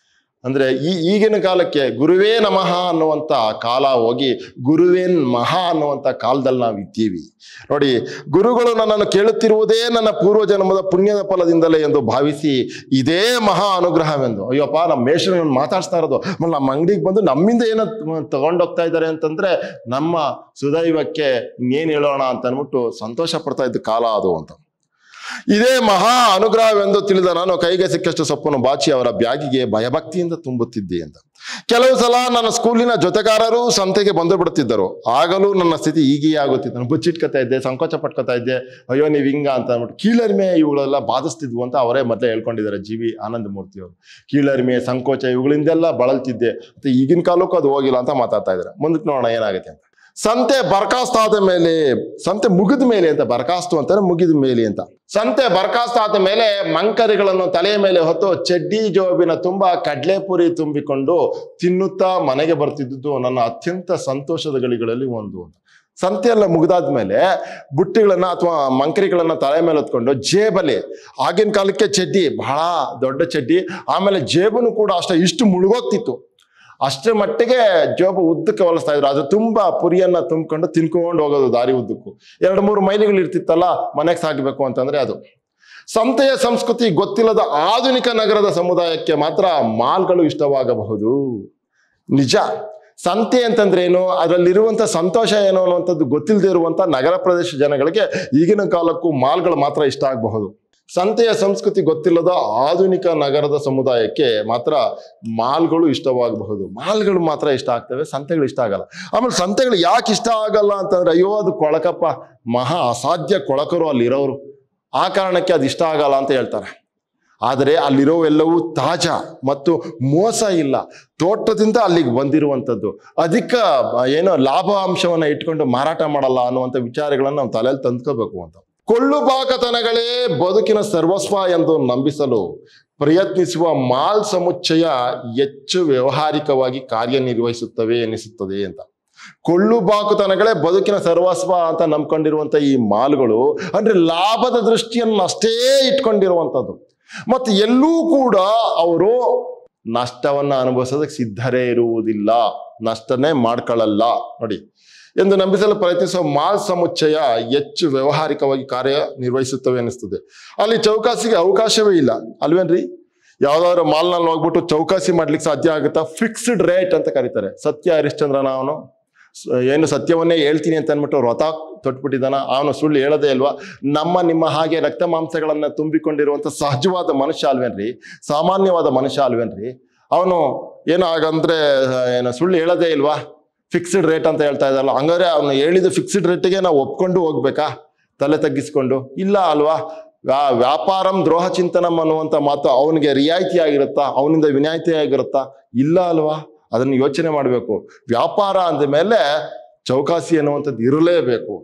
ಅಂದ್ರೆ ಈ ಈಗಿನ ಕಾಲಕ್ಕೆ ಗುರುವೇ ನಮಃ ಅನ್ನುವಂಥ ಕಾಲ ಹೋಗಿ ಗುರುವೇನ್ ಮಹಾ ಅನ್ನುವಂಥ ಕಾಲದಲ್ಲಿ ನಾವು ಇದ್ದೀವಿ ನೋಡಿ ಗುರುಗಳು ನನ್ನನ್ನು ಕೇಳುತ್ತಿರುವುದೇ ನನ್ನ ಪೂರ್ವ ಜನ್ಮದ ಪುಣ್ಯದ ಫಲದಿಂದಲೇ ಎಂದು ಭಾವಿಸಿ ಇದೇ ಮಹಾ ಅನುಗ್ರಹವೆಂದು ಅಯ್ಯಪ್ಪ ನಮ್ಮ ಮೇಷರನ್ನು ಮಾತಾಡ್ಸ್ತಾ ಇರೋದು ಆಮೇಲೆ ನಮ್ಮ ಅಂಗಡಿಗೆ ಬಂದು ನಮ್ಮಿಂದ ಏನೋ ತಗೊಂಡೋಗ್ತಾ ಇದ್ದಾರೆ ಅಂತಂದ್ರೆ ನಮ್ಮ ಸುದೈವಕ್ಕೆ ಇನ್ನೇನು ಹೇಳೋಣ ಅಂತ ಅಂದ್ಬಿಟ್ಟು ಸಂತೋಷ ಪಡ್ತಾ ಇದ್ದ ಕಾಲ ಅದು ಅಂತ ಇದೇ ಮಹಾ ಅನುಗ್ರಹವೆಂದು ತಿಳಿದ ನಾನು ಕೈಗೆ ಸಿಕ್ಕಷ್ಟು ಸೊಪ್ಪನ್ನು ಬಾಚಿ ಅವರ ಬ್ಯಾಗಿಗೆ ಭಯಭಕ್ತಿಯಿಂದ ತುಂಬುತ್ತಿದ್ದೆ ಅಂತ ಕೆಲವು ಸಲ ನನ್ನ ಸ್ಕೂಲಿನ ಜೊತೆಗಾರರು ಸಂತೆಗೆ ಬಂದು ಬಿಡುತ್ತಿದ್ದರು ಆಗಲೂ ನನ್ನ ಸ್ಥಿತಿ ಹೀಗೆಯೇ ಆಗುತ್ತಿತ್ತು ನಾನು ಬಚ್ಚಿಟ್ಕೊತಾ ಇದ್ದೆ ಸಂಕೋಚ ಪಟ್ಕೋತಾ ಇದ್ದೆ ಅಯ್ಯೋ ನೀವು ಹಿಂಗ ಅಂತ ಅಂದ್ಬಿಟ್ಟು ಕೀಳರಿಮೆ ಇವುಗಳೆಲ್ಲ ಬಾಧಿಸ್ತಿದ್ವು ಅಂತ ಅವರೇ ಮೊದಲೇ ಹೇಳ್ಕೊಂಡಿದ್ದಾರೆ ಜಿ ವಿ ಆನಂದ ಮೂರ್ತಿ ಅವರು ಕೀಳರಿಮೆ ಸಂಕೋಚ ಇವುಗಳಿಂದೆಲ್ಲ ಬಳಲ್ತಿದ್ದೆ ಮತ್ತೆ ಈಗಿನ ಕಾಲಕ್ಕೂ ಅದು ಹೋಗಿಲ್ಲ ಅಂತ ಮಾತಾಡ್ತಾ ಇದ್ದಾರೆ ಮುಂದಕ್ಕೆ ನೋಡೋಣ ಏನಾಗುತ್ತೆ ಅಂತ ಸಂತೆ ಬರ್ಖಾಸ್ತ್ ಆದ ಮೇಲೆ ಸಂತೆ ಮುಗಿದ ಮೇಲೆ ಅಂತ ಬರ್ಖಾಸ್ತು ಅಂತಾರೆ ಮುಗಿದ ಮೇಲೆ ಅಂತ ಸಂತೆ ಬರ್ಖಾಸ್ತ್ ಆದ ಮೇಲೆ ಮಂಕರಿಗಳನ್ನು ತಲೆಯ ಮೇಲೆ ಹೊತ್ತು ಚಡ್ಡಿ ಜೋಬಿನ ತುಂಬಾ ಕಡ್ಲೆಪುರಿ ತುಂಬಿಕೊಂಡು ತಿನ್ನುತ್ತಾ ಮನೆಗೆ ಬರ್ತಿದ್ದುದು ನನ್ನ ಅತ್ಯಂತ ಸಂತೋಷದ ಗಳಿಗಳಲ್ಲಿ ಒಂದು ಅಂತ ಸಂತೆ ಎಲ್ಲ ಮುಗಿದಾದ್ಮೇಲೆ ಬುಟ್ಟಿಗಳನ್ನ ಅಥವಾ ಮಂಕರಿಗಳನ್ನ ತಲೆ ಮೇಲೆ ಹೊತ್ಕೊಂಡು ಜೇಬಲ್ಲಿ ಆಗಿನ ಕಾಲಕ್ಕೆ ಚಡ್ಡಿ ಬಹಳ ದೊಡ್ಡ ಚಡ್ಡಿ ಆಮೇಲೆ ಜೇಬನು ಕೂಡ ಅಷ್ಟೇ ಇಷ್ಟು ಮುಳುಗೋಗ್ತಿತ್ತು ಅಷ್ಟರ ಮಟ್ಟಿಗೆ ಜೋಬು ಉದ್ದಕ್ಕೆ ಹೊಲಿಸ್ತಾ ಇದ್ರು ಅದು ತುಂಬಾ ಪುರಿಯನ್ನ ತುಂಬಿಕೊಂಡು ತಿನ್ಕೊಂಡು ಹೋಗೋದು ದಾರಿ ಉದ್ದಕ್ಕೂ ಎರಡು ಮೂರು ಮೈಲಿಗಳು ಇರ್ತಿತ್ತಲ್ಲ ಮನೆಗೆ ಸಾಗಬೇಕು ಅಂತಂದ್ರೆ ಅದು ಸಂತೆಯ ಸಂಸ್ಕೃತಿ ಗೊತ್ತಿಲ್ಲದ ಆಧುನಿಕ ನಗರದ ಸಮುದಾಯಕ್ಕೆ ಮಾತ್ರ ಮಾಲ್ಗಳು ಇಷ್ಟವಾಗಬಹುದು ನಿಜ ಸಂತೆ ಅಂತಂದ್ರೆ ಏನು ಅದರಲ್ಲಿರುವಂತ ಸಂತೋಷ ಏನು ಅನ್ನುವಂಥದ್ದು ಗೊತ್ತಿಲ್ಲದೆ ಇರುವಂತ ನಗರ ಪ್ರದೇಶ ಜನಗಳಿಗೆ ಈಗಿನ ಕಾಲಕ್ಕೂ ಮಾಲ್ಗಳು ಮಾತ್ರ ಇಷ್ಟ ಆಗಬಹುದು ಸಂತೆಯ ಸಂಸ್ಕೃತಿ ಗೊತ್ತಿಲ್ಲದ ಆಧುನಿಕ ನಗರದ ಸಮುದಾಯಕ್ಕೆ ಮಾತ್ರ ಮಾಲ್ಗಳು ಇಷ್ಟವಾಗಬಹುದು ಮಾಲ್ಗಳು ಮಾತ್ರ ಇಷ್ಟ ಆಗ್ತವೆ ಸಂತೆಗಳು ಇಷ್ಟ ಆಗಲ್ಲ ಆಮೇಲೆ ಸಂತೆಗಳು ಯಾಕೆ ಇಷ್ಟ ಆಗಲ್ಲ ಅಂತಂದ್ರೆ ಅಯ್ಯೋ ಅದು ಕೊಳಕಪ್ಪ ಮಹಾ ಅಸಾಧ್ಯ ಕೊಳಕರು ಅಲ್ಲಿರೋರು ಆ ಕಾರಣಕ್ಕೆ ಅದು ಇಷ್ಟ ಆಗಲ್ಲ ಅಂತ ಹೇಳ್ತಾರೆ ಆದರೆ ಅಲ್ಲಿರೋವೆಲ್ಲವೂ ತಾಜಾ ಮತ್ತು ಮೋಸ ಇಲ್ಲ ತೋಟದಿಂದ ಅಲ್ಲಿಗೆ ಬಂದಿರುವಂಥದ್ದು ಅಧಿಕ ಆ, ಏನೋ ಲಾಭಾಂಶವನ್ನ ಇಟ್ಕೊಂಡು ಮಾರಾಟ ಮಾಡಲ್ಲ ಅನ್ನುವಂಥ ವಿಚಾರಗಳನ್ನು ನಾವು ತಲೆಯಲ್ಲಿ ತಂದ್ಕೋಬೇಕು ಅಂತ ಕೊಳ್ಳುಬಾಕತನಗಳೇ ಬದುಕಿನ ಸರ್ವಸ್ವ ಎಂದು ನಂಬಿಸಲು ಪ್ರಯತ್ನಿಸುವ ಮಾಲ್ ಸಮುಚ್ಚಯ ಹೆಚ್ಚು ವ್ಯವಹಾರಿಕವಾಗಿ ಕಾರ್ಯನಿರ್ವಹಿಸುತ್ತವೆ ಎನಿಸುತ್ತದೆ ಅಂತ ಕೊಳ್ಳುಬಾಕುತನಗಳೇ ಬದುಕಿನ ಸರ್ವಸ್ವ ಅಂತ ನಂಬ್ಕೊಂಡಿರುವಂತ ಈ ಮಾಲ್ಗಳು ಅಂದ್ರೆ ಲಾಭದ ದೃಷ್ಟಿಯನ್ನು ಅಷ್ಟೇ ಇಟ್ಕೊಂಡಿರುವಂಥದ್ದು ಮತ್ತೆ ಎಲ್ಲೂ ಕೂಡ ಅವರು ನಷ್ಟವನ್ನ ಅನುಭವಿಸೋದಕ್ಕೆ ಸಿದ್ಧರೇ ಇರುವುದಿಲ್ಲ ನಷ್ಟನೇ ಮಾಡ್ಕೊಳ್ಳಲ್ಲ ನೋಡಿ ಎಂದು ನಂಬಿಸಲು ಪ್ರಯತ್ನಿಸುವ ಮಾಲ್ ಸಮುಚ್ಚಯ ಹೆಚ್ಚು ವ್ಯವಹಾರಿಕವಾಗಿ ಕಾರ್ಯ ನಿರ್ವಹಿಸುತ್ತವೆ ಅನಿಸ್ತದೆ ಅಲ್ಲಿ ಚೌಕಾಸಿಗೆ ಅವಕಾಶವೇ ಇಲ್ಲ ಅಲ್ವೇನ್ರಿ ಯಾವ್ದಾದ್ರು ಮಾಲ್ನಲ್ಲಿ ಹೋಗ್ಬಿಟ್ಟು ಚೌಕಾಸಿ ಮಾಡ್ಲಿಕ್ಕೆ ಸಾಧ್ಯ ಆಗುತ್ತಾ ಫಿಕ್ಸ್ಡ್ ರೇಟ್ ಅಂತ ಕರೀತಾರೆ ಸತ್ಯ ಹರಿಶ್ಚಂದ್ರನ ಅವನು ಸ- ಏನು ಸತ್ಯವನ್ನೇ ಹೇಳ್ತೀನಿ ಅಂತ ಅಂದ್ಬಿಟ್ಟು ವ್ರತ ತೊಟ್ಬಿಟ್ಟಿದ್ದಾನ ಅವನು ಸುಳ್ಳು ಹೇಳೋದೇ ಅಲ್ವಾ ನಮ್ಮ ನಿಮ್ಮ ಹಾಗೆ ರಕ್ತ ಮಾಂಸಗಳನ್ನ ತುಂಬಿಕೊಂಡಿರುವಂತ ಸಹಜವಾದ ಮನುಷ್ಯ ಅಲ್ವೇನ್ರಿ ಸಾಮಾನ್ಯವಾದ ಮನುಷ್ಯ ಅಲ್ವೇನ್ರಿ ಅವನು ಏನು ಹಾಗಂದ್ರೆ ಆ, ಏನು ಸುಳ್ಳು ಹೇಳೋದೇ ಇಲ್ವಾ ಫಿಕ್ಸ್ಡ್ ರೇಟ್ ಅಂತ ಹೇಳ್ತಾ ಇದ್ದಲ್ಲ ಹಂಗಾದ್ರೆ ಅವನು ಹೇಳಿದ ಫಿಕ್ಸ್ಡ್ ರೇಟಿಗೆ ನಾವು ಒಪ್ಕೊಂಡು ಹೋಗ್ಬೇಕಾ ತಲೆ ತಗ್ಗಿಸ್ಕೊಂಡು ಇಲ್ಲ ಅಲ್ವಾ ವ್ಯಾ- ವ್ಯಾಪಾರಂ ದ್ರೋಹ ಚಿಂತನಂ ಅನ್ನುವಂಥ ಮಾತು ಅವನಿಗೆ ರಿಯಾಯಿತಿ ಆಗಿರುತ್ತಾ ಅವನಿಂದ ವಿನಾಯಿತಿ ಆಗಿರುತ್ತಾ ಇಲ್ಲ ಅಲ್ವಾ ಅದನ್ನು ಯೋಚನೆ ಮಾಡಬೇಕು ವ್ಯಾಪಾರ ಅಂದ ಮೇಲೆ ಚೌಕಾಸಿ ಅನ್ನುವಂಥದ್ದು ಇರಲೇಬೇಕು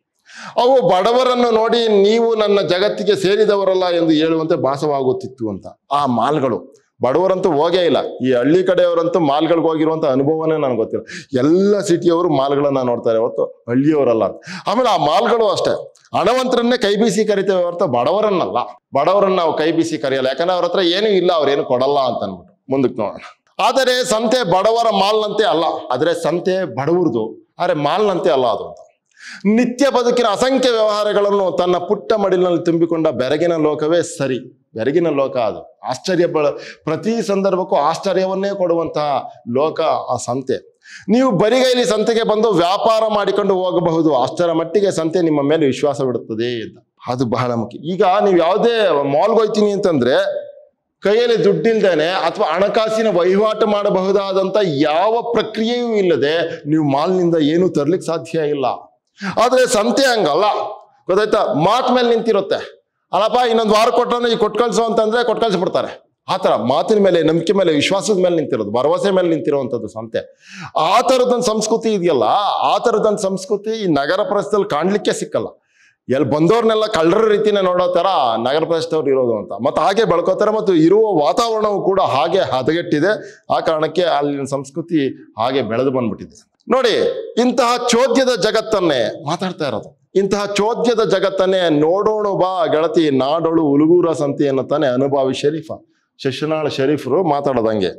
ಅವು ಬಡವರನ್ನು ನೋಡಿ ನೀವು ನನ್ನ ಜಗತ್ತಿಗೆ ಸೇರಿದವರಲ್ಲ ಎಂದು ಹೇಳುವಂತೆ ಭಾಸವಾಗುತ್ತಿತ್ತು ಅಂತ ಆ ಮಾಲ್ಗಳು ಬಡವರಂತೂ ಹೋಗೇ ಇಲ್ಲ ಈ ಹಳ್ಳಿ ಕಡೆಯವರಂತೂ ಮಾಲ್ಗಳಿಗೆ ಹೋಗಿರುವಂತ ಅನುಭವನೇ ನನಗೆ ಗೊತ್ತಿಲ್ಲ ಎಲ್ಲ ಸಿಟಿಯವರು ಮಾಲ್ಗಳನ್ನ ನೋಡ್ತಾರೆ ಹೊತ್ತು ಹಳ್ಳಿಯವರಲ್ಲ ಅಂತ ಆಮೇಲೆ ಆ ಮಾಲ್ಗಳು ಅಷ್ಟೇ ಹಣವಂತರನ್ನೇ ಕೈ ಬೀಸಿ ಕರಿತೇವೆ ಹೊರತು ಬಡವರನ್ನಲ್ಲ ಬಡವರನ್ನ ನಾವು ಕೈ ಬೀಸಿ ಕರೆಯಲ್ಲ ಯಾಕಂದ್ರೆ ಅವ್ರ ಹತ್ರ ಏನೂ ಇಲ್ಲ ಅವ್ರೇನು ಕೊಡಲ್ಲ ಅಂತ ಅನ್ಬಿಟ್ಟು ಮುಂದಕ್ಕೆ ನೋಡೋಣ ಆದರೆ ಸಂತೆ ಬಡವರ ಮಾಲ್ನಂತೆ ಅಲ್ಲ ಆದರೆ ಸಂತೆ ಬಡವರದು ಆದರೆ ಮಾಲ್ನಂತೆ ಅಲ್ಲ ಅದು ಅಂತ ನಿತ್ಯ ಬದುಕಿನ ಅಸಂಖ್ಯ ವ್ಯವಹಾರಗಳನ್ನು ತನ್ನ ಪುಟ್ಟ ಮಡಿಲಿನಲ್ಲಿ ತುಂಬಿಕೊಂಡ ಬೆರಗಿನ ಲೋಕವೇ ಸರಿ ಬೆರಗಿನ ಲೋಕ ಅದು ಆಶ್ಚರ್ಯ ಬ ಪ್ರತಿ ಸಂದರ್ಭಕ್ಕೂ ಆಶ್ಚರ್ಯವನ್ನೇ ಕೊಡುವಂತಹ ಲೋಕ ಆ ಸಂತೆ ನೀವು ಬರಿಗೈಲಿ ಸಂತೆಗೆ ಬಂದು ವ್ಯಾಪಾರ ಮಾಡಿಕೊಂಡು ಹೋಗಬಹುದು ಅಷ್ಟರ ಮಟ್ಟಿಗೆ ಸಂತೆ ನಿಮ್ಮ ಮೇಲೆ ವಿಶ್ವಾಸ ಬಿಡುತ್ತದೆ ಅಂತ ಅದು ಬಹಳ ಮುಖ್ಯ ಈಗ ನೀವು ಯಾವುದೇ ಮಾಲ್ಗೆ ಹೋಯ್ತೀನಿ ಅಂತಂದ್ರೆ ಕೈಯಲ್ಲಿ ದುಡ್ಡಿಲ್ದೇನೆ ಅಥವಾ ಹಣಕಾಸಿನ ವಹಿವಾಟು ಮಾಡಬಹುದಾದಂತ ಯಾವ ಪ್ರಕ್ರಿಯೆಯೂ ಇಲ್ಲದೆ ನೀವು ಮಾಲ್ನಿಂದ ಏನೂ ತರ್ಲಿಕ್ಕೆ ಸಾಧ್ಯ ಇಲ್ಲ ಆದ್ರೆ ಸಂತೆ ಹಂಗಲ್ಲ ಗೊತ್ತಾಯ್ತಾ ಮಾತ್ ಮೇಲೆ ನಿಂತಿರುತ್ತೆ ಅಲ್ಲಪ್ಪ ಇನ್ನೊಂದು ವಾರ ಕೊಟ್ಟರೆ ಈಗ ಕೊಟ್ಟು ಕಳ್ಸು ಅಂತಂದ್ರೆ ಕೊಟ್ಟು ಕಳ್ಸಿಬಿಡ್ತಾರೆ ಆ ಥರ ಮಾತಿನ ಮೇಲೆ ನಂಬಿಕೆ ಮೇಲೆ ವಿಶ್ವಾಸದ ಮೇಲೆ ನಿಂತಿರೋದು ಭರವಸೆ ಮೇಲೆ ನಿಂತಿರುವಂಥದ್ದು ಸಂತೆ ಆ ಥರದೊಂದು ಸಂಸ್ಕೃತಿ ಇದೆಯಲ್ಲ ಆ ಥರದೊಂದು ಸಂಸ್ಕೃತಿ ಈ ನಗರ ಪ್ರದೇಶದಲ್ಲಿ ಕಾಣ್ಲಿಕ್ಕೆ ಸಿಕ್ಕಲ್ಲ ಎಲ್ಲಿ ಬಂದವ್ರನ್ನೆಲ್ಲ ಕಳ್ಳರ ರೀತಿನೇ ನೋಡೋ ತರ ನಗರ ಪ್ರದೇಶದವ್ರು ಇರೋದು ಅಂತ ಮತ್ತೆ ಹಾಗೆ ಬೆಳ್ಕೋತಾರೆ ಮತ್ತು ಇರುವ ವಾತಾವರಣವು ಕೂಡ ಹಾಗೆ ಹದಗೆಟ್ಟಿದೆ ಆ ಕಾರಣಕ್ಕೆ ಅಲ್ಲಿನ ಸಂಸ್ಕೃತಿ ಹಾಗೆ ಬೆಳೆದು ಬಂದ್ಬಿಟ್ಟಿದೆ ನೋಡಿ ಇಂತಹ ಚೋದ್ಯದ ಜಗತ್ತನ್ನೇ ಮಾತಾಡ್ತಾ ಇರೋದು ಇಂತಹ ಚೋದ್ಯದ ಜಗತ್ತನ್ನೇ ನೋಡೋಣ ಬಾ ಗೆಳತಿ ನಾಡೋಳು ಉಲುಗೂರ ಸಂತೆ ಅನ್ನುತ್ತಾನೆ ಅನುಭಾವಿ ಶರೀಫ ಶಶನಾಳ ಶರೀಫರು ಮಾತಾಡೋದಂಗೆ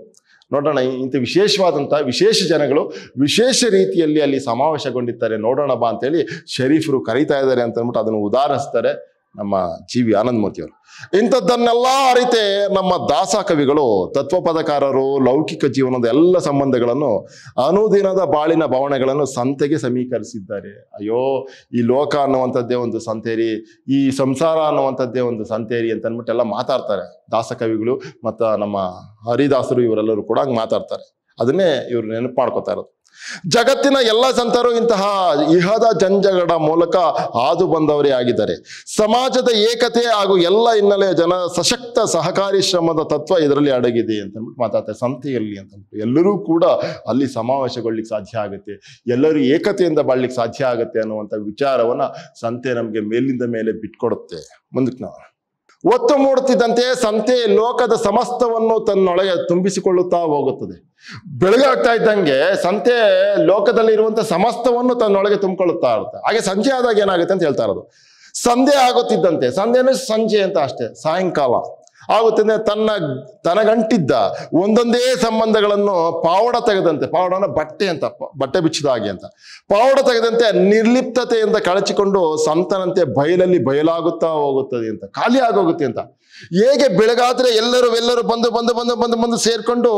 ನೋಡೋಣ ಇಂಥ ವಿಶೇಷವಾದಂಥ ವಿಶೇಷ ಜನಗಳು ವಿಶೇಷ ರೀತಿಯಲ್ಲಿ ಅಲ್ಲಿ ಸಮಾವೇಶಗೊಂಡಿರ್ತಾರೆ ನೋಡೋಣ ಬಾ ಅಂತೇಳಿ ಶರೀಫರು ಕರೀತಾ ಇದ್ದಾರೆ ಅಂತ ಅಂದ್ಬಿಟ್ಟು ಅದನ್ನು ಉದಾಹರಿಸ್ತಾರೆ ನಮ್ಮ ಜಿ ವಿ ಆನಂದ್ ಮೂರ್ತಿ ಅವರು ಇಂಥದ್ದನ್ನೆಲ್ಲ ಅರಿತೆ ನಮ್ಮ ದಾಸ ಕವಿಗಳು ತತ್ವಪದಕಾರರು ಲೌಕಿಕ ಜೀವನದ ಎಲ್ಲ ಸಂಬಂಧಗಳನ್ನು ಅನುದಿನದ ಬಾಳಿನ ಭಾವನೆಗಳನ್ನು ಸಂತೆಗೆ ಸಮೀಕರಿಸಿದ್ದಾರೆ ಅಯ್ಯೋ ಈ ಲೋಕ ಅನ್ನುವಂಥದ್ದೇ ಒಂದು ಸಂತೇರಿ ಈ ಸಂಸಾರ ಅನ್ನುವಂಥದ್ದೇ ಒಂದು ಸಂತೇರಿ ಅಂತ ಅಂದ್ಬಿಟ್ಟು ಎಲ್ಲ ಮಾತಾಡ್ತಾರೆ ದಾಸ ಕವಿಗಳು ಮತ್ತು ನಮ್ಮ ಹರಿದಾಸರು ಇವರೆಲ್ಲರೂ ಕೂಡ ಹಂಗೆ ಮಾತಾಡ್ತಾರೆ ಅದನ್ನೇ ಇವರು ನೆನಪು ಮಾಡ್ಕೋತಾ ಇರೋದು ಜಗತ್ತಿನ ಎಲ್ಲ ಸಂತರು ಇಂತಹ ಇಹದ ಜಂಜಗಡ ಮೂಲಕ ಹಾದು ಬಂದವರೇ ಆಗಿದ್ದಾರೆ ಸಮಾಜದ ಏಕತೆ ಹಾಗೂ ಎಲ್ಲ ಹಿನ್ನೆಲೆಯ ಜನ ಸಶಕ್ತ ಸಹಕಾರಿ ಶ್ರಮದ ತತ್ವ ಇದರಲ್ಲಿ ಅಡಗಿದೆ ಅಂತ ಅಂದ್ಬಿಟ್ಟು ಮಾತಾಡ್ತಾರೆ ಸಂತೆಯಲ್ಲಿ ಅಂತ ಅಂದ್ಬಿಟ್ಟು ಎಲ್ಲರೂ ಕೂಡ ಅಲ್ಲಿ ಸಮಾವೇಶಗೊಳ್ಳಿಕ್ಕೆ ಸಾಧ್ಯ ಆಗುತ್ತೆ ಎಲ್ಲರೂ ಏಕತೆಯಿಂದ ಬಾಳ್ಲಿಕ್ಕೆ ಸಾಧ್ಯ ಆಗುತ್ತೆ ಅನ್ನುವಂಥ ವಿಚಾರವನ್ನ ಸಂತೆ ನಮಗೆ ಮೇಲಿಂದ ಮೇಲೆ ಬಿಟ್ಕೊಡುತ್ತೆ ಮುಂದಕ್ಕೆ ನಾವು ಒತ್ತು ಮೂಡುತ್ತಿದ್ದಂತೆ ಸಂತೆ ಲೋಕದ ಸಮಸ್ತವನ್ನು ತನ್ನೊಳಗೆ ತುಂಬಿಸಿಕೊಳ್ಳುತ್ತಾ ಹೋಗುತ್ತದೆ ಬೆಳಗಾಗ್ತಾ ಇದ್ದಂಗೆ ಸಂತೆ ಲೋಕದಲ್ಲಿ ಇರುವಂತ ಸಮಸ್ತವನ್ನು ತನ್ನೊಳಗೆ ತುಂಬಿಕೊಳ್ಳುತ್ತಾ ಇರುತ್ತೆ ಹಾಗೆ ಸಂಜೆ ಆದಾಗ ಏನಾಗುತ್ತೆ ಅಂತ ಹೇಳ್ತಾ ಇರೋದು ಸಂಧೆ ಆಗುತ್ತಿದ್ದಂತೆ ಸಂಧೆನೂ ಸಂಜೆ ಅಂತ ಅಷ್ಟೇ ಸಾಯಂಕಾಲ ಆಗುತ್ತದೆ ತನ್ನ ತನಗಂಟಿದ್ದ ಒಂದೊಂದೇ ಸಂಬಂಧಗಳನ್ನು ಪಾವಡ ತೆಗೆದಂತೆ ಪಾವಡನ ಬಟ್ಟೆ ಅಂತ ಪ- ಬಟ್ಟೆ ಬಿಚ್ಚಿದ ಹಾಗೆ ಅಂತ ಪಾವಡ ತೆಗೆದಂತೆ ನಿರ್ಲಿಪ್ತತೆಯಿಂದ ಕಳಚಿಕೊಂಡು ಸಂತನಂತೆ ಬಯಲಲ್ಲಿ ಬಯಲಾಗುತ್ತಾ ಹೋಗುತ್ತದೆ ಅಂತ ಖಾಲಿ ಆಗೋಗುತ್ತೆ ಅಂತ ಹೇಗೆ ಬೆಳಗಾದ್ರೆ ಎಲ್ಲರೂ ಎಲ್ಲರೂ ಬಂದು ಬಂದು ಬಂದು ಬಂದು ಬಂದು ಸೇರ್ಕೊಂಡು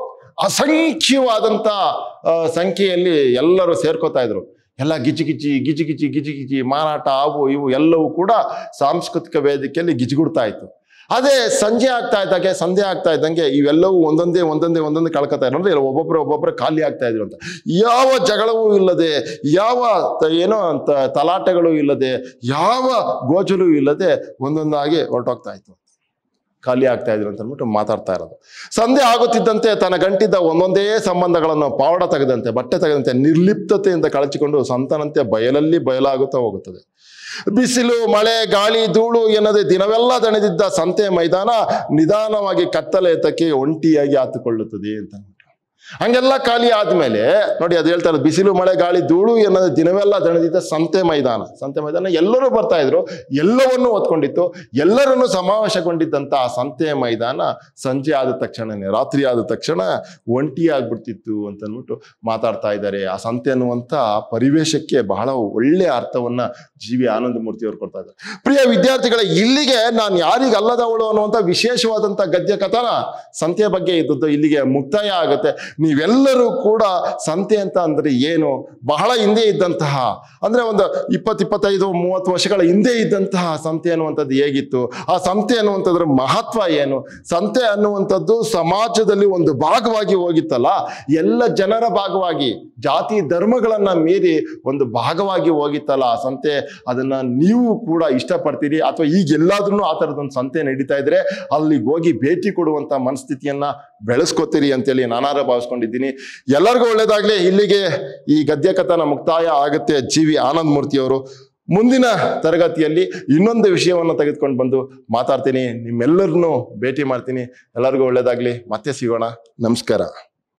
ಅಸಂಖ್ಯವಾದಂಥ ಆ, ಸಂಖ್ಯೆಯಲ್ಲಿ ಎಲ್ಲರೂ ಸೇರ್ಕೋತಾ ಇದ್ರು ಎಲ್ಲ ಗಿಜಿ ಗಿಜಿ ಗಿಜಿ ಗಿಜಿ ಗಿಜಿ ಗಿಜಿ ಮಾರಾಟ ಅವು ಇವು ಎಲ್ಲವೂ ಕೂಡ ಸಾಂಸ್ಕೃತಿಕ ವೇದಿಕೆಯಲ್ಲಿ ಗಿಜಿಗುಡ್ತಾ ಇತ್ತು ಅದೇ ಸಂಜೆ ಆಗ್ತಾ ಇದ್ದಾಗೆ ಸಂಧೆ ಆಗ್ತಾ ಇದ್ದಂಗೆ ಇವೆಲ್ಲವೂ ಒಂದೊಂದೇ ಒಂದೊಂದೇ ಒಂದೊಂದೇ ಕಳ್ಕೊತಾ ಇರೋ ಅಂದ್ರೆ ಒಬ್ಬೊಬ್ಬರು ಒಬ್ಬೊಬ್ಬರು ಖಾಲಿ ಆಗ್ತಾ ಇದ್ರು ಅಂತ ಯಾವ ಜಗಳವೂ ಇಲ್ಲದೆ ಯಾವ ತ- ಏನೋ ಅಂತ ತಲಾಟೆಗಳು ಇಲ್ಲದೆ ಯಾವ ಗೋಜಲು ಇಲ್ಲದೆ ಒಂದೊಂದಾಗಿ ಹೊರಟೋಗ್ತಾ ಇತ್ತು ಖಾಲಿ ಆಗ್ತಾ ಇದ್ರು ಅಂತ ಅಂದ್ಬಿಟ್ಟು ಮಾತಾಡ್ತಾ ಇರೋದು ಸಂಧೆ ಆಗುತ್ತಿದ್ದಂತೆ ತನ್ನ ಗಂಟಿದ್ದ ಒಂದೊಂದೇ ಸಂಬಂಧಗಳನ್ನು ಪಾವಡ ತೆಗೆದಂತೆ ಬಟ್ಟೆ ತೆಗೆದಂತೆ ನಿರ್ಲಿಪ್ತತೆಯಿಂದ ಕಳಚಿಕೊಂಡು ಸಂತನಂತೆ ಬಯಲಲ್ಲಿ ಬಯಲಾಗುತ್ತಾ ಹೋಗುತ್ತದೆ ಬಿಸಿಲು ಮಳೆ ಗಾಳಿ ಧೂಳು ಎನ್ನದೆ ದಿನವೆಲ್ಲ ದಣಿದಿದ್ದ ಸಂತೆ ಮೈದಾನ ನಿಧಾನವಾಗಿ ಕತ್ತಲೆ ಎತ್ತಕ್ಕೆ ಒಂಟಿಯಾಗಿ ಆತುಕೊಳ್ಳುತ್ತದೆ ಅಂತ ಅಂದ್ಬಿಟ್ಟು. ಹಂಗೆಲ್ಲ ಖಾಲಿ ಆದ್ಮೇಲೆ ನೋಡಿ ಅದು ಹೇಳ್ತಾರೆ ಬಿಸಿಲು ಮಳೆ ಗಾಳಿ ಧೂಳು ಎನ್ನದೆ ದಿನವೆಲ್ಲ ದಣಿದಿದ್ದ ಸಂತೆ ಮೈದಾನ ಸಂತೆ ಮೈದಾನ ಎಲ್ಲರೂ ಬರ್ತಾ ಇದ್ರು ಎಲ್ಲವನ್ನೂ ಹೊತ್ಕೊಂಡಿತ್ತು ಎಲ್ಲರನ್ನು ಸಮಾವೇಶಗೊಂಡಿದ್ದಂತ ಆ ಸಂತೆ ಮೈದಾನ ಸಂಜೆ ಆದ ತಕ್ಷಣನೇ ರಾತ್ರಿ ಆದ ತಕ್ಷಣ ಒಂಟಿ ಆಗ್ಬಿಡ್ತಿತ್ತು ಅಂತ ಅಂದ್ಬಿಟ್ಟು ಮಾತಾಡ್ತಾ ಇದ್ದಾರೆ ಆ ಸಂತೆ ಅನ್ನುವಂಥ ಪರಿವೇಶಕ್ಕೆ ಬಹಳ ಒಳ್ಳೆಯ ಅರ್ಥವನ್ನ ಜಿ ವಿ ಆನಂದ ಮೂರ್ತಿ ಅವರು ಕೊಡ್ತಾ ಇದ್ದಾರೆ ಪ್ರಿಯ ವಿದ್ಯಾರ್ಥಿಗಳೇ ಇಲ್ಲಿಗೆ ನಾನು ಯಾರಿಗಲ್ಲದವಳು ಅನ್ನುವಂಥ ವಿಶೇಷವಾದಂಥ ಗದ್ಯ ಕಥನ ಸಂತೆಯ ಬಗ್ಗೆ ಇದ್ದದ್ದು ಇಲ್ಲಿಗೆ ಮುಕ್ತಾಯ ಆಗುತ್ತೆ ನೀವೆಲ್ಲರೂ ಕೂಡ ಸಂತೆ ಅಂತ ಅಂದ್ರೆ ಏನು ಬಹಳ ಹಿಂದೆ ಇದ್ದಂತಹ ಅಂದ್ರೆ ಒಂದು ಇಪ್ಪತ್ತು ಇಪ್ಪತ್ತೈದು ಮೂವತ್ತು ವರ್ಷಗಳ ಹಿಂದೆ ಇದ್ದಂತಹ ಸಂತೆ ಅನ್ನುವಂಥದ್ದು ಹೇಗಿತ್ತು ಆ ಸಂತೆ ಅನ್ನುವಂಥದ್ರ ಮಹತ್ವ ಏನು ಸಂತೆ ಅನ್ನುವಂಥದ್ದು ಸಮಾಜದಲ್ಲಿ ಒಂದು ಭಾಗವಾಗಿ ಹೋಗಿತ್ತಲ್ಲ ಎಲ್ಲ ಜನರ ಭಾಗವಾಗಿ ಜಾತಿ ಧರ್ಮಗಳನ್ನ ಮೀರಿ ಒಂದು ಭಾಗವಾಗಿ ಹೋಗಿತ್ತಲ್ಲ ಆ ಸಂತೆ ಅದನ್ನ ನೀವು ಕೂಡ ಇಷ್ಟಪಡ್ತೀರಿ ಅಥವಾ ಈಗ ಎಲ್ಲಾದ್ರೂ ಆ ಥರದೊಂದು ಸಂತೆ ನಡೀತಾ ಇದ್ರೆ ಅಲ್ಲಿಗೆ ಹೋಗಿ ಭೇಟಿ ಕೊಡುವಂತ ಮನಸ್ಥಿತಿಯನ್ನ ಬೆಳೆಸ್ಕೋತೀರಿ ಅಂತೇಳಿ ನಾನಾರ ಭಾವಿಸ್ಕೊಂಡಿದ್ದೀನಿ ಎಲ್ಲರಿಗೂ ಒಳ್ಳೇದಾಗ್ಲಿ ಇಲ್ಲಿಗೆ ಈ ಗದ್ಯ ಕಥನ ಮುಕ್ತಾಯ ಆಗುತ್ತೆ ಜಿ ವಿ ಆನಂದ್ ಮೂರ್ತಿ ಅವರು ಮುಂದಿನ ತರಗತಿಯಲ್ಲಿ ಇನ್ನೊಂದು ವಿಷಯವನ್ನು ತೆಗೆದುಕೊಂಡು ಬಂದು ಮಾತಾಡ್ತೀನಿ ನಿಮ್ಮೆಲ್ಲರನ್ನೂ ಭೇಟಿ ಮಾಡ್ತೀನಿ ಎಲ್ಲರಿಗೂ ಒಳ್ಳೇದಾಗ್ಲಿ ಮತ್ತೆ ಸಿಗೋಣ ನಮಸ್ಕಾರ